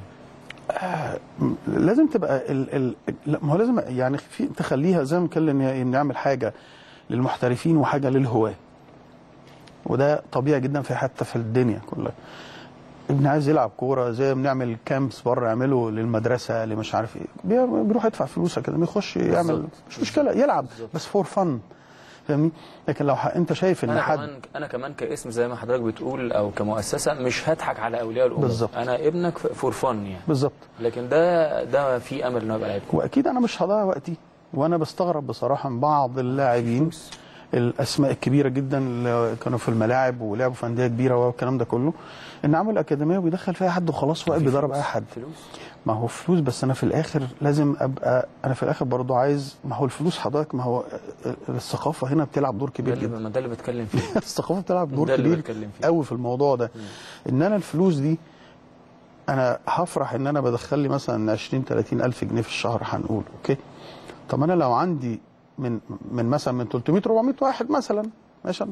لازم تبقى ال ال لا ما هو لازم يعني في تخليها زي ما بنتكلم إن نعمل حاجه للمحترفين وحاجه للهواه وده طبيعي جدا في حتى في الدنيا كلها ابن عايز يلعب كوره زي ما بنعمل كامبس بره يعمله للمدرسه اللي مش عارف ايه بي- بيروح يدفع فلوس كده يخش يعمل بالظبط. مش مشكله يلعب بالظبط. بس فور فن فاهمني لكن لو ح- انت شايف ان انا حد كمان انا كمان كاسم زي ما حضرتك بتقول او كمؤسسه مش هضحك على اولياء الامور بالظبط. انا ابنك فور فن يعني بالظبط لكن ده ده في امل انه يبقى لعيب كورة. واكيد انا مش هضيع وقتي وانا بستغرب بصراحه من بعض اللاعبين الاسماء الكبيره جدا اللي كانوا في الملاعب ولعبوا في انديه كبيره والكلام ده كله ان عمل اكاديميه وبيدخل فيها حد وخلاص واقف بيدرب اي حد فلوس ما هو فلوس بس انا في الاخر لازم ابقى انا في الاخر برضو عايز ما هو الفلوس حضرتك ما هو الثقافه هنا بتلعب دور ده كبير اللي جدا ما ده اللي بتكلم فيه الثقافه بتلعب دور ده اللي كبير بتكلم فيه. قوي في الموضوع ده ان انا الفلوس دي انا هفرح ان انا بدخل لي مثلا 20 30 الف جنيه في الشهر هنقول اوكي طب انا لو عندي من من مثلا من 300 400 واحد مثلا مثلا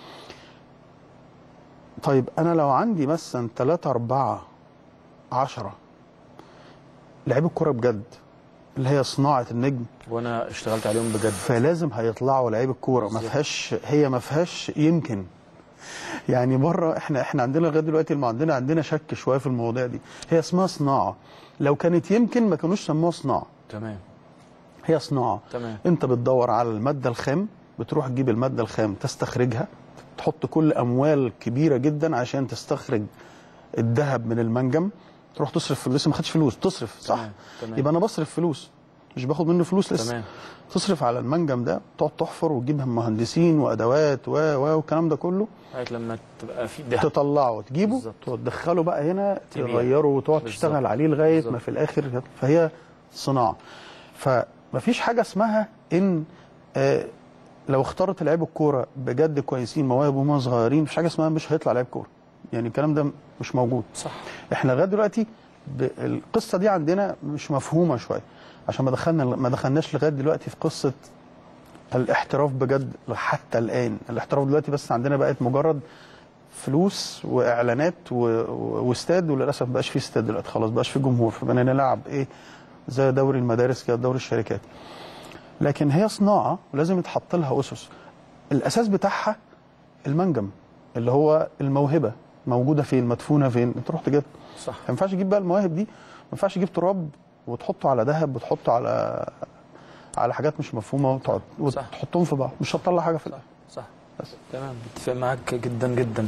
طيب انا لو عندي مثلا 3 4 10 لعيب الكوره بجد اللي هي صناعه النجم وانا اشتغلت عليهم بجد فلازم هيطلعوا لعيب الكوره ما فيهاش هي ما فيهاش يمكن يعني بره احنا احنا عندنا لغايه دلوقتي الم- عندنا عندنا شك شويه في المواضيع دي هي اسمها صناعه لو كانت يمكن ما كانوش سموها صناعه تمام هي صناعه تمام انت بتدور على الماده الخام بتروح تجيب الماده الخام تستخرجها تحط كل اموال كبيره جدا عشان تستخرج الذهب من المنجم تروح تصرف فلوس لسه ما خدتش فلوس تصرف صح تمام، تمام. يبقى انا بصرف فلوس مش باخد منه فلوس لسه تمام تصرف على المنجم ده تقعد تحفر وتجيب مهندسين وادوات و و والكلام ده كله لغايه لما تبقى في ده تطلعه وتجيبه بالظبط. وتدخله بقى هنا تبيع. تغيره وتقعد بالظبط. تشتغل عليه لغايه بالظبط. ما في الاخر فهي صناعه فمفيش حاجه اسمها ان آه لو اختارت لعيب الكوره بجد كويسين مواهب وهم صغيرين مفيش حاجه اسمها مش هيطلع لعيب كوره يعني الكلام ده مش موجود صح احنا لغايه دلوقتي ب... القصه دي عندنا مش مفهومه شويه عشان ما دخلنا ما دخلناش لغايه دلوقتي في قصه الاحتراف بجد حتى الان الاحتراف دلوقتي بس عندنا بقت مجرد فلوس واعلانات و... و- واستاد وللاسف بقاش في استاد دلوقتي خلاص بقاش في جمهور فبقينا نلعب ايه زي دوري المدارس كده دوري الشركات لكن هي صناعه ولازم يتحط لها اسس الاساس بتاعها المنجم اللي هو الموهبه موجوده فين مدفونه فين انت رحت جبت صح ما ينفعش تجيب بقى المواهب دي ما ينفعش تجيب تراب وتحطه على ذهب وتحطه على على حاجات مش مفهومه وتقعد صح. وتحطهم في بعض مش هتطلع حاجه في صح الاخر صح بس تمام متفق معاك جدا جدا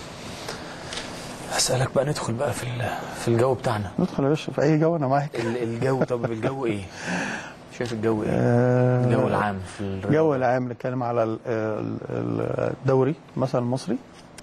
هسألك بقى ندخل بقى في ال- في الجو بتاعنا ندخل يا باشا في اي جو انا معاك ال- الجو طب الجو ايه؟ شايف الجو ايه؟ آه، الجو العام في الرياضة. الجو العام نتكلم على ال- ال- ال- الدوري مثلا المصري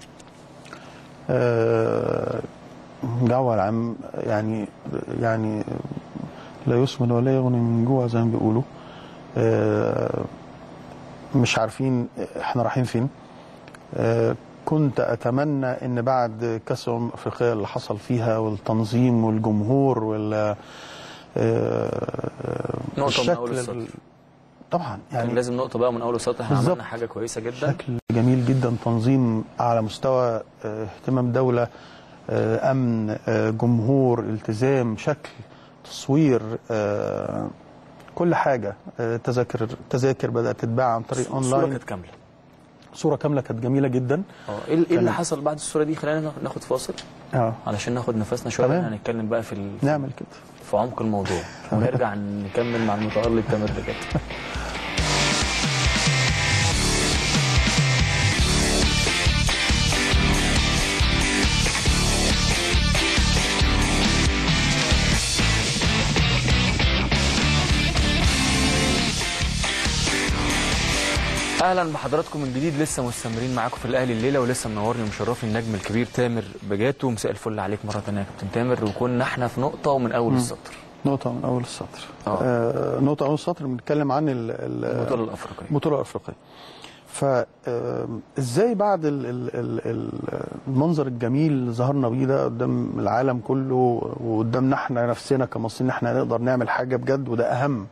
آه، الجو العام يعني يعني لا يسمن ولا يغني من جوع زي ما بيقولوا آه، مش عارفين احنا رايحين فين آه، كنت اتمنى ان بعد كاس الامم الافريقيه اللي حصل فيها والتنظيم والجمهور وال آه، نقطة من أول الشكل السطر. ال- طبعا يعني يعني لازم نقطة بقى من أول سطر احنا بالظبط. عملنا حاجة كويسة جدا شكل جميل جدا تنظيم على مستوى آه، اهتمام دولة آه، أمن آه، جمهور التزام شكل تصوير آه، كل حاجة آه، تذاكر تذاكر بدأت تتباع عن طريق الصورة أونلاين كانت كاملة صورة كاملة كانت جميلة جدا اه ايه إيه اللي كانت- حصل بعد الصورة دي خلينا ناخد فاصل اه علشان ناخد نفسنا شوية تمام. احنا هنتكلم بقى في ال... نعمل كده في عمق الموضوع ونرجع نكمل مع المتألق تامر بجد اهلا بحضراتكم من جديد لسه مستمرين معاكم في الاهلي الليله ولسه منورني ومشرفني النجم الكبير تامر بجاتو مساء الفل عليك مره ثانيه يا كابتن تامر وكنا احنا في نقطه ومن اول السطر نقطة من أول السطر آه. آه نقطة من أول السطر بنتكلم عن ال- ال- البطوله الافريقيه البطولة الأفريقية فازاي بعد ال- ال- ال- ال- المنظر الجميل اللي ظهرنا بيه ده قدام العالم كله وقدامنا احنا نفسنا كمصريين احنا نقدر نعمل حاجه بجد وده اهم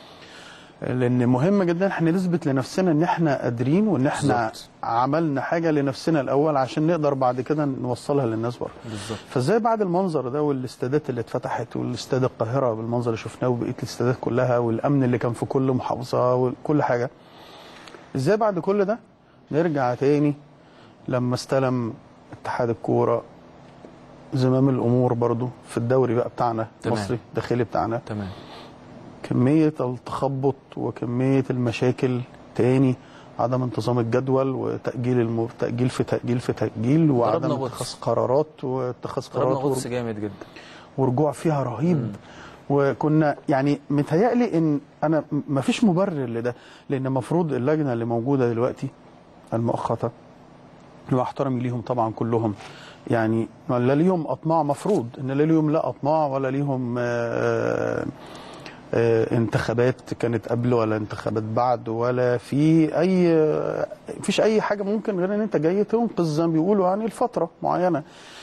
لان مهم جدا احنا نثبت لنفسنا ان احنا قادرين وان احنا بالظبط. عملنا حاجه لنفسنا الاول عشان نقدر بعد كده نوصلها للناس بره بالظبط فازاي بعد المنظر ده والاستادات اللي اتفتحت والاستاد القاهره بالمنظر اللي شفناه وبقيه الاستادات كلها والامن اللي كان في كل محافظه وكل حاجه ازاي بعد كل ده نرجع تاني لما استلم اتحاد الكوره زمام الامور برضو في الدوري بقى بتاعنا تمام. المصري الداخلي بتاعنا تمام كميه التخبط وكميه المشاكل تاني عدم انتظام الجدول وتاجيل الم... تاجيل في تاجيل في تاجيل وعدم ضربنا اتخاذ غطس. قرارات واتخاذ ضربنا قرارات غطس جامد جدا ورجوع فيها رهيب وكنا يعني متهيألي ان انا ما فيش مبرر لده لان المفروض اللجنه اللي موجوده دلوقتي المؤقته مع احترامي ليهم طبعا كلهم يعني لا ليهم اطماع مفروض ان لا ليهم لا اطماع ولا ليهم آه، آه، انتخابات كانت قبل ولا انتخابات بعد ولا في اي فيش اي حاجه ممكن غير ان انت جاي تنقذ زي ما بيقولوا يعني لفتره معينه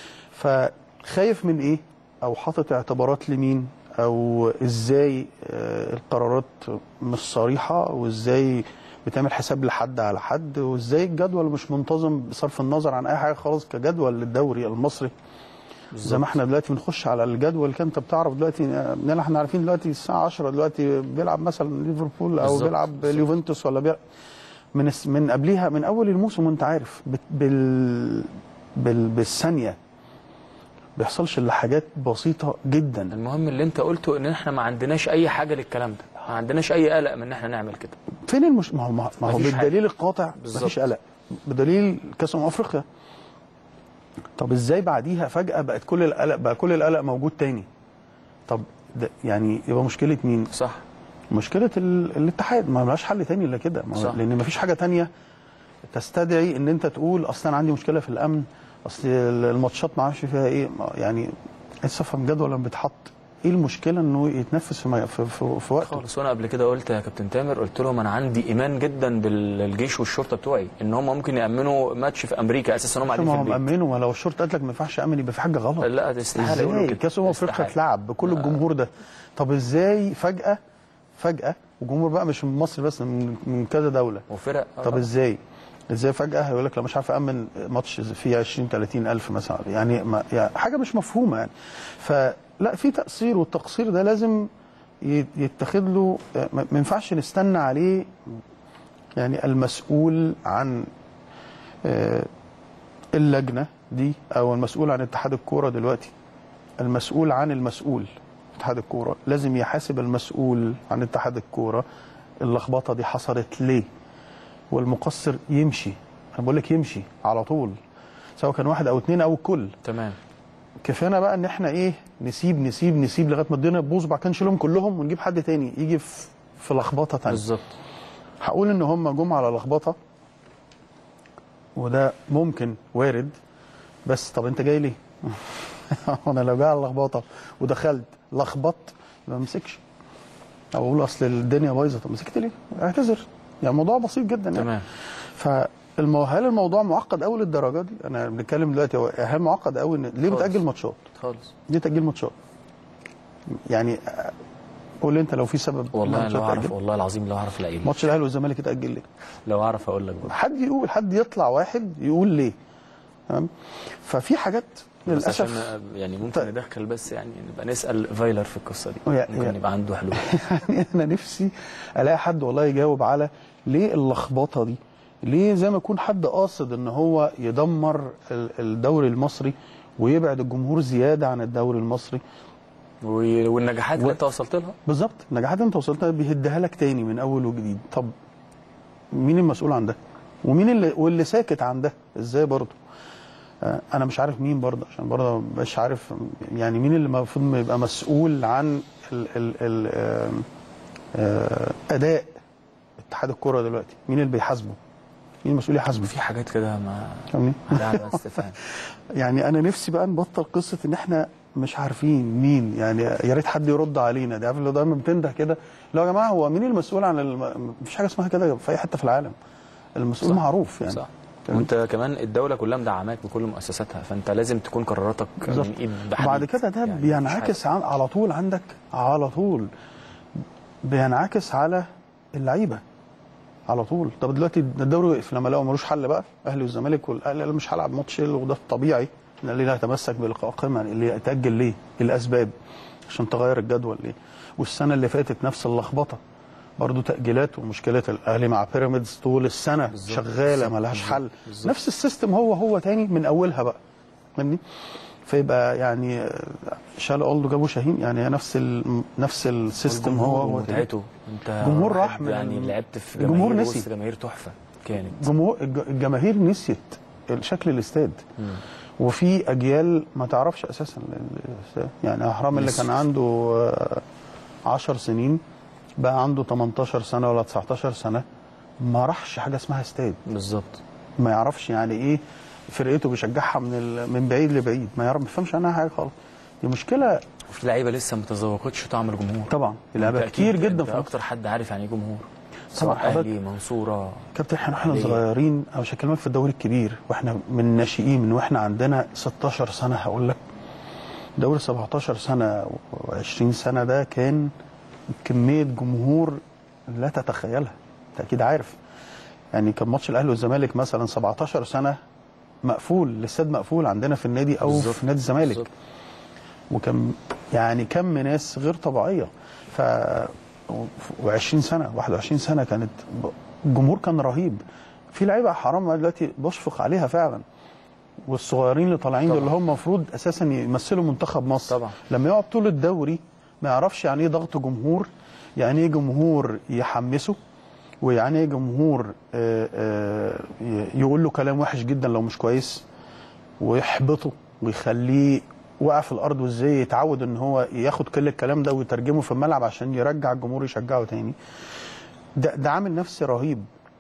فخايف من ايه او حاطط اعتبارات لمين او ازاي آه، القرارات مش صريحه وازاي بتعمل حساب لحد على حد وازاي الجدول مش منتظم بصرف النظر عن اي حاجه خالص كجدول للدوري المصري زي ما احنا دلوقتي بنخش على الجدول كان انت بتعرف دلوقتي آه، احنا عارفين دلوقتي الساعه 10 دلوقتي بيلعب مثلا ليفربول او بالظبط، بيلعب بالظبط. اليوفنتوس ولا بيلعب من الس- من قبليها من اول الموسم وانت عارف بت- بال بال بالثانيه بيحصلش الا حاجات بسيطه جدا المهم اللي انت قلته ان احنا ما عندناش اي حاجه للكلام ده ما عندناش اي قلق من ان احنا نعمل كده فين المش... ما هو ما ما هو مفيش بالدليل القاطع بالظبط. مفيش قلق بدليل كاس أمم افريقيا طب ازاي بعديها فجاه بقت كل القلق بقى كل القلق موجود تاني طب ده يعني يبقى مشكله مين صح مشكله ال... الاتحاد ما لهاش حل تاني الا كده ما هو- صح. لان مفيش حاجه تانية تستدعي ان انت تقول اصل انا عندي مشكله في الامن اصل الماتشات ما اعرفش فيها ايه ما- يعني لسه افهم جدول لما بيتحط ايه المشكله انه يتنفذ في, ما- في, في, في وقته خالص وانا قبل كده قلت يا كابتن تامر قلت لهم انا عندي ايمان جدا بالجيش والشرطه بتوعي ان هم ممكن يامنوا ماتش في امريكا اساسا هم قاعدين ما في هو البيت مأمنه ما لو الشرطه قالت لك ما ينفعش امن يبقى في حاجه غلط لا ده استحاله يقولوا ازاي كده كاس امم افريقيا استحالة. اتلعب بكل الجمهور ده طب ازاي فجاه فجاه والجمهور بقى مش من مصر بس من, من كذا دوله وفرق آه طب طبعاً. ازاي ازاي فجاه هيقول لك لا مش عارف امن ماتش فيه 20 30 الف مثلا يعني, ما يعني حاجه مش مفهومه يعني فلا في تقصير والتقصير ده لازم يت- يتخذ له ما ما ينفعش نستنى عليه يعني المسؤول عن آه، اللجنه دي او المسؤول عن اتحاد الكوره دلوقتي المسؤول عن المسؤول اتحاد الكوره لازم يحاسب المسؤول عن اتحاد الكوره اللخبطه دي حصلت ليه والمقصر يمشي انا بقول لك يمشي على طول سواء كان واحد او اتنين او الكل تمام كفانا بقى ان احنا ايه نسيب نسيب نسيب لغايه ما الدنيا تبوظ وبعد كده نشيلهم كلهم ونجيب حد تاني يجي في في لخبطه تانيه بالظبط هقول ان هم جم على لخبطه وده ممكن وارد بس طب انت جاي ليه؟ انا لو جاي على لخبطه ودخلت لخبطت ما امسكش او اقول اصل الدنيا بايظه طب مسكت ليه؟ اعتذر يعني الموضوع بسيط جدا يعني تمام فالمو... هل الموضوع معقد قوي للدرجه دي؟ انا بنتكلم دلوقتي هو هل معقد قوي إن- ليه خالص. بتاجل ماتشات؟ خالص ليه تاجيل ماتشات؟ يعني آه، قول لي انت لو في سبب والله الماتشات لو اعرف تأجل. والله العظيم لو اعرف الاقي ماتش الاهلي والزمالك اتاجل ليه؟ لو اعرف اقول لك برضه حد يقول حد يطلع واحد يقول ليه تمام ففي حاجات بس عشان للاسف يعني ممكن طيب. ندخل بس يعني نبقى نسال فايلر في القصه دي يا- ممكن يا- يبقى عنده حلول يعني انا نفسي الاقي حد والله يجاوب على ليه اللخبطه دي ليه زي ما يكون حد قاصد ان هو يدمر ال- الدوري المصري ويبعد الجمهور زياده عن الدوري المصري و- والنجاحات و- اللي انت وصلت لها بالظبط النجاحات انت وصلت لها بيهدها لك تاني من اول وجديد طب مين المسؤول عن ده ومين اللي واللي ساكت عن ده ازاي برضه آه، انا مش عارف مين برضه عشان برضه مش عارف يعني مين اللي المفروض يبقى مسؤول عن ال ال ال آه، آه، اداء اتحاد الكره دلوقتي مين اللي بيحاسبه مين المسؤول يحاسبه في حاجات كده ما فاهمني عليها علامات استفهام يعني انا نفسي بقى نبطل قصه ان احنا مش عارفين مين يعني يا ريت حد يرد علينا دي عارف اللي دايما بتنده كده لا يا جماعه هو مين المسؤول عن الم... مفيش حاجه اسمها كده في اي حته في العالم المسؤول صح. معروف يعني صح تمام. وانت كمان الدوله كلها مدعماك بكل مؤسساتها فانت لازم تكون قراراتك بالظبط. من ايد بحديد وبعد كده ده يعني يعني مفيش بينعكس عن على طول عندك على طول بينعكس على اللعيبه على طول طب دلوقتي الدوري وقف لما لقوا ملوش حل بقى اهلي والزمالك والاهلي قال مش هلعب ماتش وده الطبيعي ان ليه هيتمسك بلقاء قمه اللي يتاجل ليه؟ الاسباب عشان تغير الجدول ليه؟ والسنه اللي فاتت نفس اللخبطه برضه تاجيلات ومشكله الاهلي مع بيراميدز طول السنه بالظبط. شغاله بالظبط. ملهاش حل بالظبط. بالظبط. نفس السيستم هو هو تاني من اولها بقى فاهمني؟ فيبقى يعني آه، شال اولدو جابوا شاهين يعني هي نفس ال... نفس السيستم هو هو تاني. متعته انت جمهور واحد راح من- يعني لعبت في الجمهور جماهير نسي. وسط جماهير تحفه كانت جمهور الج- الجماهير نسيت شكل الاستاد وفي اجيال ما تعرفش اساسا الاستاد يعني اهرام اللي كان نسيت. عنده آه، 10 سنين بقى عنده 18 سنه ولا 19 سنه ما راحش حاجه اسمها استاد بالظبط ما يعرفش يعني ايه فرقته بيشجعها من ال... من بعيد لبعيد ما يعرف ما يفهمش عنها حاجه خالص دي مشكله وفي لعيبه لسه ما تذوقتش طعم الجمهور طبعا لعبه أنت كتير أكيد- جدا أنت في اكتر حد عارف يعني ايه جمهور طبعا سواء حضرتك- اهلي منصوره كابتن احنا واحنا ليه؟ صغيرين او مش هكلمك في الدوري الكبير واحنا من ناشئين من واحنا عندنا 16 سنه هقول لك دوري 17 سنه و20 سنه ده كان كميه جمهور لا تتخيلها انت اكيد عارف يعني كان ماتش الاهلي والزمالك مثلا 17 سنه مقفول الاستاد مقفول عندنا في النادي او بالظبط. في نادي الزمالك بالظبط. وكان يعني كم ناس غير طبيعيه ف و20 سنه 21 سنه كانت ب- الجمهور كان رهيب في لعيبه حرام دلوقتي بشفق عليها فعلا والصغيرين اللي طالعين دول اللي هم المفروض اساسا يمثلوا منتخب مصر طبعا. لما يقعد طول الدوري ما يعرفش يعني ايه ضغط جمهور يعني ايه جمهور يحمسه ويعني ايه جمهور آه، آه، ي- يقول له كلام وحش جدا لو مش كويس ويحبطه ويخليه وقع في الارض وازاي يتعود ان هو ياخد كل الكلام ده ويترجمه في الملعب عشان يرجع الجمهور يشجعه تاني ده ده عامل نفسي رهيب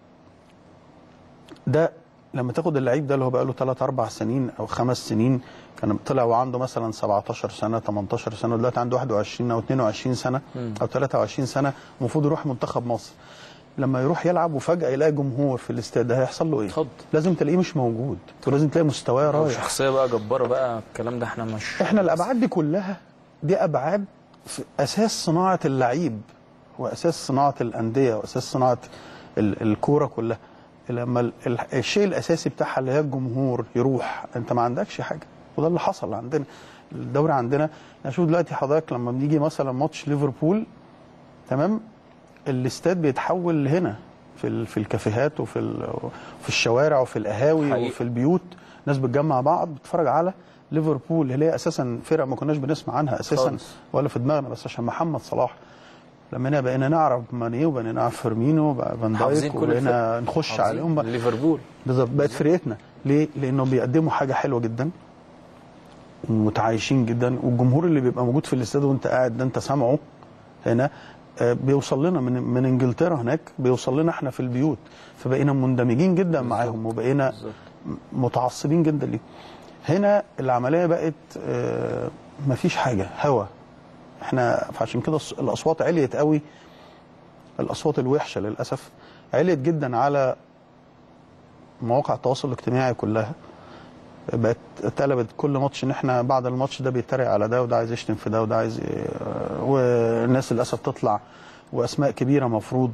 ده لما تاخد اللعيب ده اللي هو بقى له 3 4 سنين او خمس سنين كان طلع وعنده مثلا 17 سنه 18 سنه دلوقتي عنده 21 او 22 سنه او 23 سنه المفروض يروح منتخب مصر لما يروح يلعب وفجاه يلاقي جمهور في الاستاد ده هيحصل له ايه؟ اتخض. لازم تلاقيه مش موجود ولازم تلاقي مستواه لو رايح شخصيه بقى جباره بقى الكلام ده احنا مش احنا الابعاد دي كلها دي ابعاد في اساس صناعه اللعيب واساس صناعه الانديه واساس صناعه ال- الكوره كلها لما ال- ال- الشيء الاساسي بتاعها اللي هي الجمهور يروح انت ما عندكش حاجه وده اللي حصل عندنا الدوري عندنا يعني شوف دلوقتي حضرتك لما بنيجي مثلا ماتش ليفربول تمام الاستاد بيتحول لهنا في ال- في الكافيهات وفي ال- في الشوارع وفي القهاوي حقيقي. وفي البيوت ناس بتجمع بعض بتتفرج على ليفربول اللي هي اساسا فرقه ما كناش بنسمع عنها اساسا خالص. ولا في دماغنا بس عشان محمد صلاح لما هنا بقينا نعرف ماني وبقينا نعرف فيرمينو بقى فان حافظين دايك كل وبقينا الفرق. نخش حافظين عليهم بقى ليفربول بالظبط بقت فرقتنا ليه؟ لانهم بيقدموا حاجه حلوه جدا متعايشين جدا والجمهور اللي بيبقى موجود في الاستاد وانت قاعد ده انت سامعه هنا آه، بيوصل لنا من من انجلترا هناك بيوصل لنا احنا في البيوت فبقينا مندمجين جدا معاهم وبقينا بالظبط. متعصبين جدا ليه هنا العمليه بقت آه، مفيش حاجه هوا احنا فعشان كده الص- الاصوات عليت قوي الاصوات الوحشه للاسف عليت جدا على مواقع التواصل الاجتماعي كلها بقت اتقلبت كل ماتش ان احنا بعد الماتش ده بيتريق على ده وده عايز يشتم في ده وده عايز ي- والناس للاسف تطلع واسماء كبيره مفروض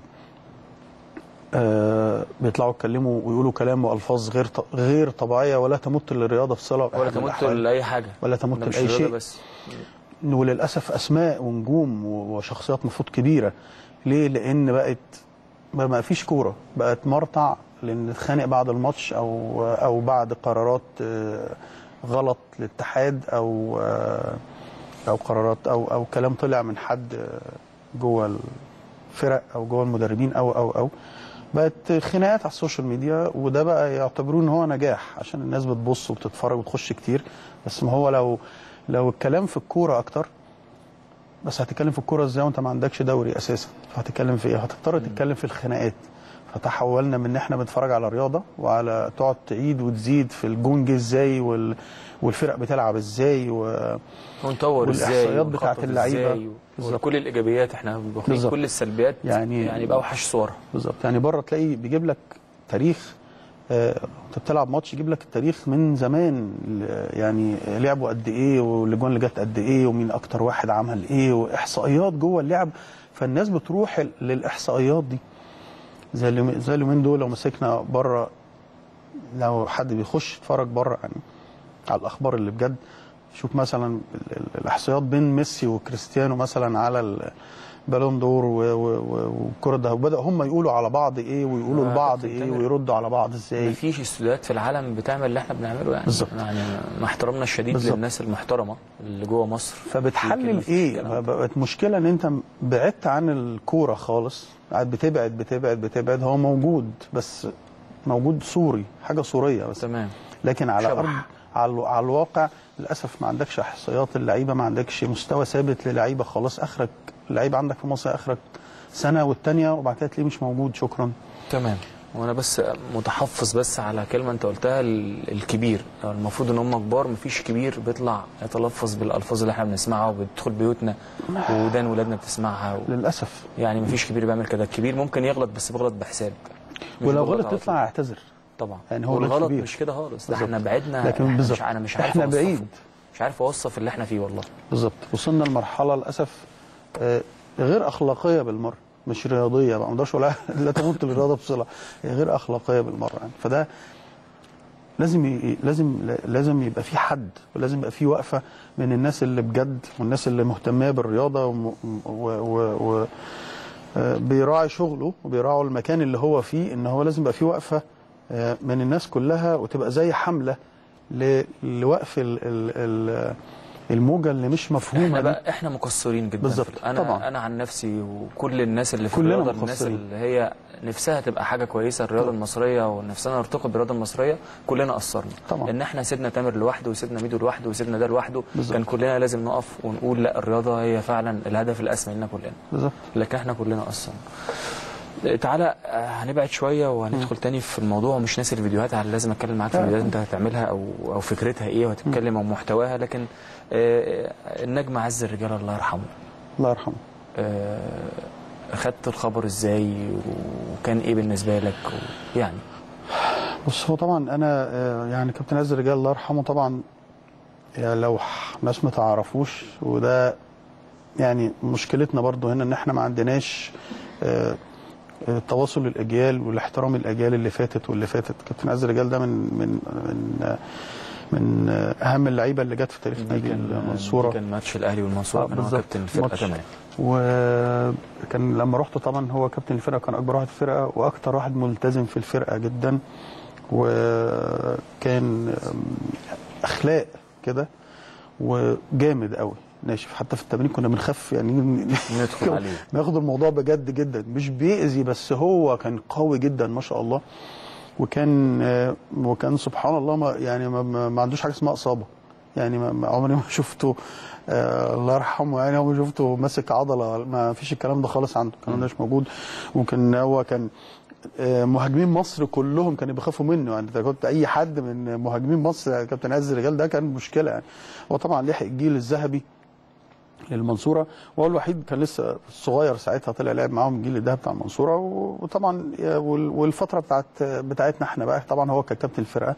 آه، بيطلعوا يتكلموا ويقولوا كلام والفاظ غير ط- غير طبيعيه ولا تمت للرياضه بصله ولا تمت لاي حاجه ولا تمت ده مش لأي رياضة شيء. بس وللاسف اسماء ونجوم و- وشخصيات مفروض كبيره ليه لان بقت ما ما فيش كوره بقت مرتع لان نتخانق بعد الماتش او او بعد قرارات آه، غلط للاتحاد او آه، او قرارات او او كلام طلع من حد آه، جوه الفرق او جوه المدربين او او او بقت خناقات على السوشيال ميديا وده بقى يعتبروه ان هو نجاح عشان الناس بتبص وبتتفرج وتخش كتير بس ما هو لو لو الكلام في الكوره اكتر بس هتتكلم في الكوره ازاي وانت ما عندكش دوري اساسا فهتتكلم في ايه هتضطر تتكلم في الخناقات فتحولنا من ان احنا بنتفرج على رياضه وعلى تقعد تعيد وتزيد في الجون جه ازاي وال والفرق بتلعب ازاي و... ونطور ازاي والإحصائيات بتاعت ونخطط إزاي. إزاي، بالظبط. وكل الايجابيات احنا واخدين بالظبط. كل السلبيات يعني- يعني باوحش صورها بالظبط يعني بره تلاقي بيجيب لك تاريخ آه، انت بتلعب ماتش يجيب لك التاريخ من زمان ل- يعني لعبوا قد ايه والاجوان اللي جت قد ايه ومين اكتر واحد عمل ايه واحصائيات جوه اللعب فالناس بتروح ال- للاحصائيات دي زي اليومين زي اليومين دول لو مسكنا بره لو حد بيخش يتفرج بره يعني على الاخبار اللي بجد شوف مثلا ال- ال- الاحصائيات بين ميسي وكريستيانو مثلا على البالون دور و- و- و- والكره ده وبدا هم يقولوا على بعض ايه ويقولوا آه، لبعض كابتن ايه تامر. ويردوا على بعض ازاي مفيش استوديوهات في العالم بتعمل اللي احنا بنعمله يعني بالظبط. يعني مع احترامنا الشديد بالظبط. للناس المحترمه اللي جوه مصر فبتحلل يمكن مفيش ايه الكلام ده. بقت مشكله ان انت بعدت عن الكوره خالص قاعد بتبعد بتبعد بتبعد هو موجود بس موجود صوري حاجه صوريه بس تمام لكن على شبح. ارض على على الواقع للاسف ما عندكش احصائيات اللعيبه ما عندكش مستوى ثابت للعيبه خلاص اخرك اللعيبه عندك في مصر اخرك سنه والتانيه وبعد كده تلاقيه مش موجود شكرا تمام وانا بس متحفظ بس على كلمه انت قلتها ال- الكبير المفروض ان هم كبار مفيش كبير بيطلع يتلفظ بالالفاز اللي احنا بنسمعها وبتدخل بيوتنا ودان ولادنا بتسمعها و... للاسف يعني مفيش كبير بيعمل كده الكبير ممكن يغلط بس بيغلط بحساب مش ولو بيغلط غلط على يطلع يعتذر طول. طبعا يعني هو والغلط كبير. مش كده خالص ده بالظبط. احنا بعدنا لكن إحنا بالظبط. مش انا مش عارف إحنا أوصفه. بعيد. مش عارف اوصف اللي احنا فيه والله بالظبط وصلنا لمرحله للاسف آه، غير اخلاقيه بالمره مش رياضيه ما اقدرش ولا لا تمت للرياضه بصله هي غير اخلاقيه بالمره يعني فده لازم ي... لازم لازم يبقى في حد ولازم يبقى في وقفه من الناس اللي بجد والناس اللي مهتمه بالرياضه وم... و... و... و... آه، بيراعي شغله وبيراعوا المكان اللي هو فيه ان هو لازم يبقى في وقفه آه، من الناس كلها وتبقى زي حمله ل... لوقف ال... ال... ال... الموجه اللي مش مفهومه احنا دي. بقى احنا مقصرين جدا بالظبط. في- انا طبعا. انا عن نفسي وكل الناس اللي في كلنا الرياضه الناس مقصرين. اللي هي نفسها تبقى حاجه كويسه الرياضه المصريه ونفسنا نرتقي بالرياضه المصريه كلنا قصرنا طبعا. ان احنا سيدنا تامر لوحده وسيدنا ميدو لوحده وسيدنا ده لوحده بالظبط. كان كلنا لازم نقف ونقول لا الرياضه هي فعلا الهدف الاسمى لنا كلنا بالظبط لكن احنا كلنا قصرنا تعالى آه، هنبعد شويه وهندخل تاني في الموضوع ومش ناسي الفيديوهات على لازم اتكلم معاك في لا. الفيديوهات انت هتعملها او او فكرتها ايه وهتتكلم او محتواها لكن آه، النجم عز الرجال الله يرحمه الله يرحمه آه، خدت الخبر ازاي وكان ايه بالنسبه لك و- يعني بص هو طبعا انا آه، يعني كابتن عز الرجال الله يرحمه طبعا يعني لو ح- ناس ما تعرفوش وده يعني مشكلتنا برضو هنا ان احنا ما عندناش آه، آه، تواصل الاجيال والاحترام الاجيال اللي فاتت واللي فاتت كابتن عز الرجال ده من من من آه، من آه، اهم اللعيبه اللي جت في تاريخ نادي المنصوره دي كان ماتش الاهلي والمنصوره آه، كان هو بالظبط. كابتن الفرقه ماتش. تمام وكان لما رحت طبعا هو كابتن الفرقه كان اكبر واحد في الفرقه واكتر واحد ملتزم في الفرقه جدا وكان اخلاق كده وجامد قوي ناشف حتى في التمرين كنا بنخاف يعني ندخل عليه ناخد الموضوع بجد جدا مش بيأذي بس هو كان قوي جدا ما شاء الله وكان آه، وكان سبحان الله ما يعني ما, ما, ما عندوش حاجه اسمها اصابه يعني ما ما- عمري ما شفته آه الله يرحمه يعني عمري ما شفته ماسك عضله ما فيش الكلام ده خالص عنده الكلام ده مش موجود وكان هو كان آه، مهاجمين مصر كلهم كانوا بيخافوا منه يعني اذا كنت اي حد من مهاجمين مصر كابتن عز الرجال ده كان مشكله يعني هو طبعا لحق الجيل الذهبي للمنصوره وهو الوحيد كان لسه صغير ساعتها طلع لعب معاهم الجيل الذهبي بتاع المنصوره و- وطبعا وال- والفتره بتاعت بتاعتنا احنا بقى طبعا هو كان كابتن الفرقه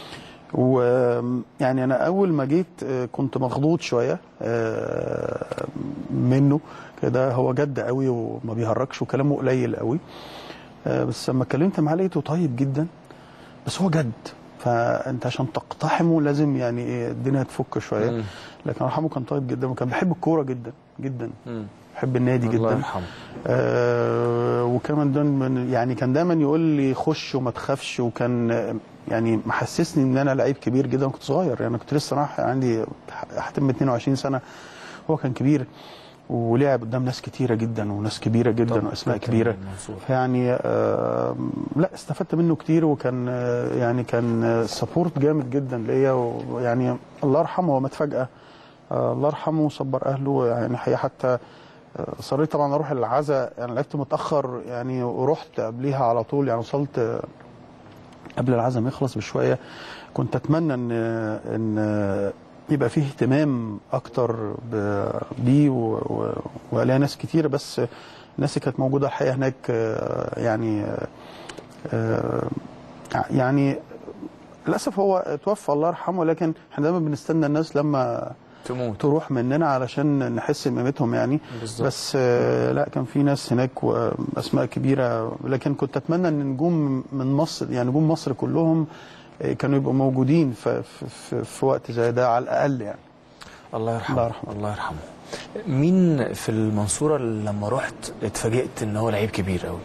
ويعني انا اول ما جيت آه، كنت مخضوض شويه آه، منه كده هو جد قوي وما بيهرجش وكلامه قليل قوي آه، بس لما اتكلمت معاه لقيته طيب جدا بس هو جد فانت عشان تقتحمه لازم يعني ايه الدنيا تفك شويه مم. لكن رحمه كان طيب جدا وكان بيحب الكوره جدا جدا مم. بيحب النادي الله جدا يرحمه آه وكمان دايما يعني كان دايما يقول لي خش وما تخافش وكان آه، يعني محسسني ان انا لعيب كبير جدا كنت صغير يعني كنت لسه راح عندي هتم 22 سنه هو كان كبير ولعب قدام ناس كتيره جدا وناس كبيره جدا طبعاً واسماء كابتن كبيره منصور. فيعني آه لا استفدت منه كتير وكان آه يعني كان سبورت جامد جدا ليا ويعني الله يرحمه هو مات فجاه آه الله يرحمه وصبر اهله يعني حقيقة حتى آه، اصريت طبعا اروح العزاء يعني لعبت متاخر يعني ورحت قبليها على طول يعني وصلت آه، قبل العزاء ما يخلص بشويه كنت اتمنى ان ان يبقى فيه اهتمام اكتر ب- بيه و- و- وعليها ناس كتيره بس الناس اللي كانت موجوده الحقيقه هناك آه، يعني آه، آه، يعني للاسف هو توفى الله يرحمه لكن احنا دايما بنستنى الناس لما تموت تروح مننا علشان نحس بقيمتهم يعني بالظبط. بس آه، لا كان في ناس هناك واسماء كبيره لكن كنت اتمنى ان نجوم من مصر يعني نجوم مصر كلهم آه، كانوا يبقوا موجودين في, في, في, في وقت زي ده على الاقل يعني الله يرحمه الله يرحمه. الله يرحمه مين في المنصوره اللي لما رحت اتفاجئت ان هو لعيب كبير قوي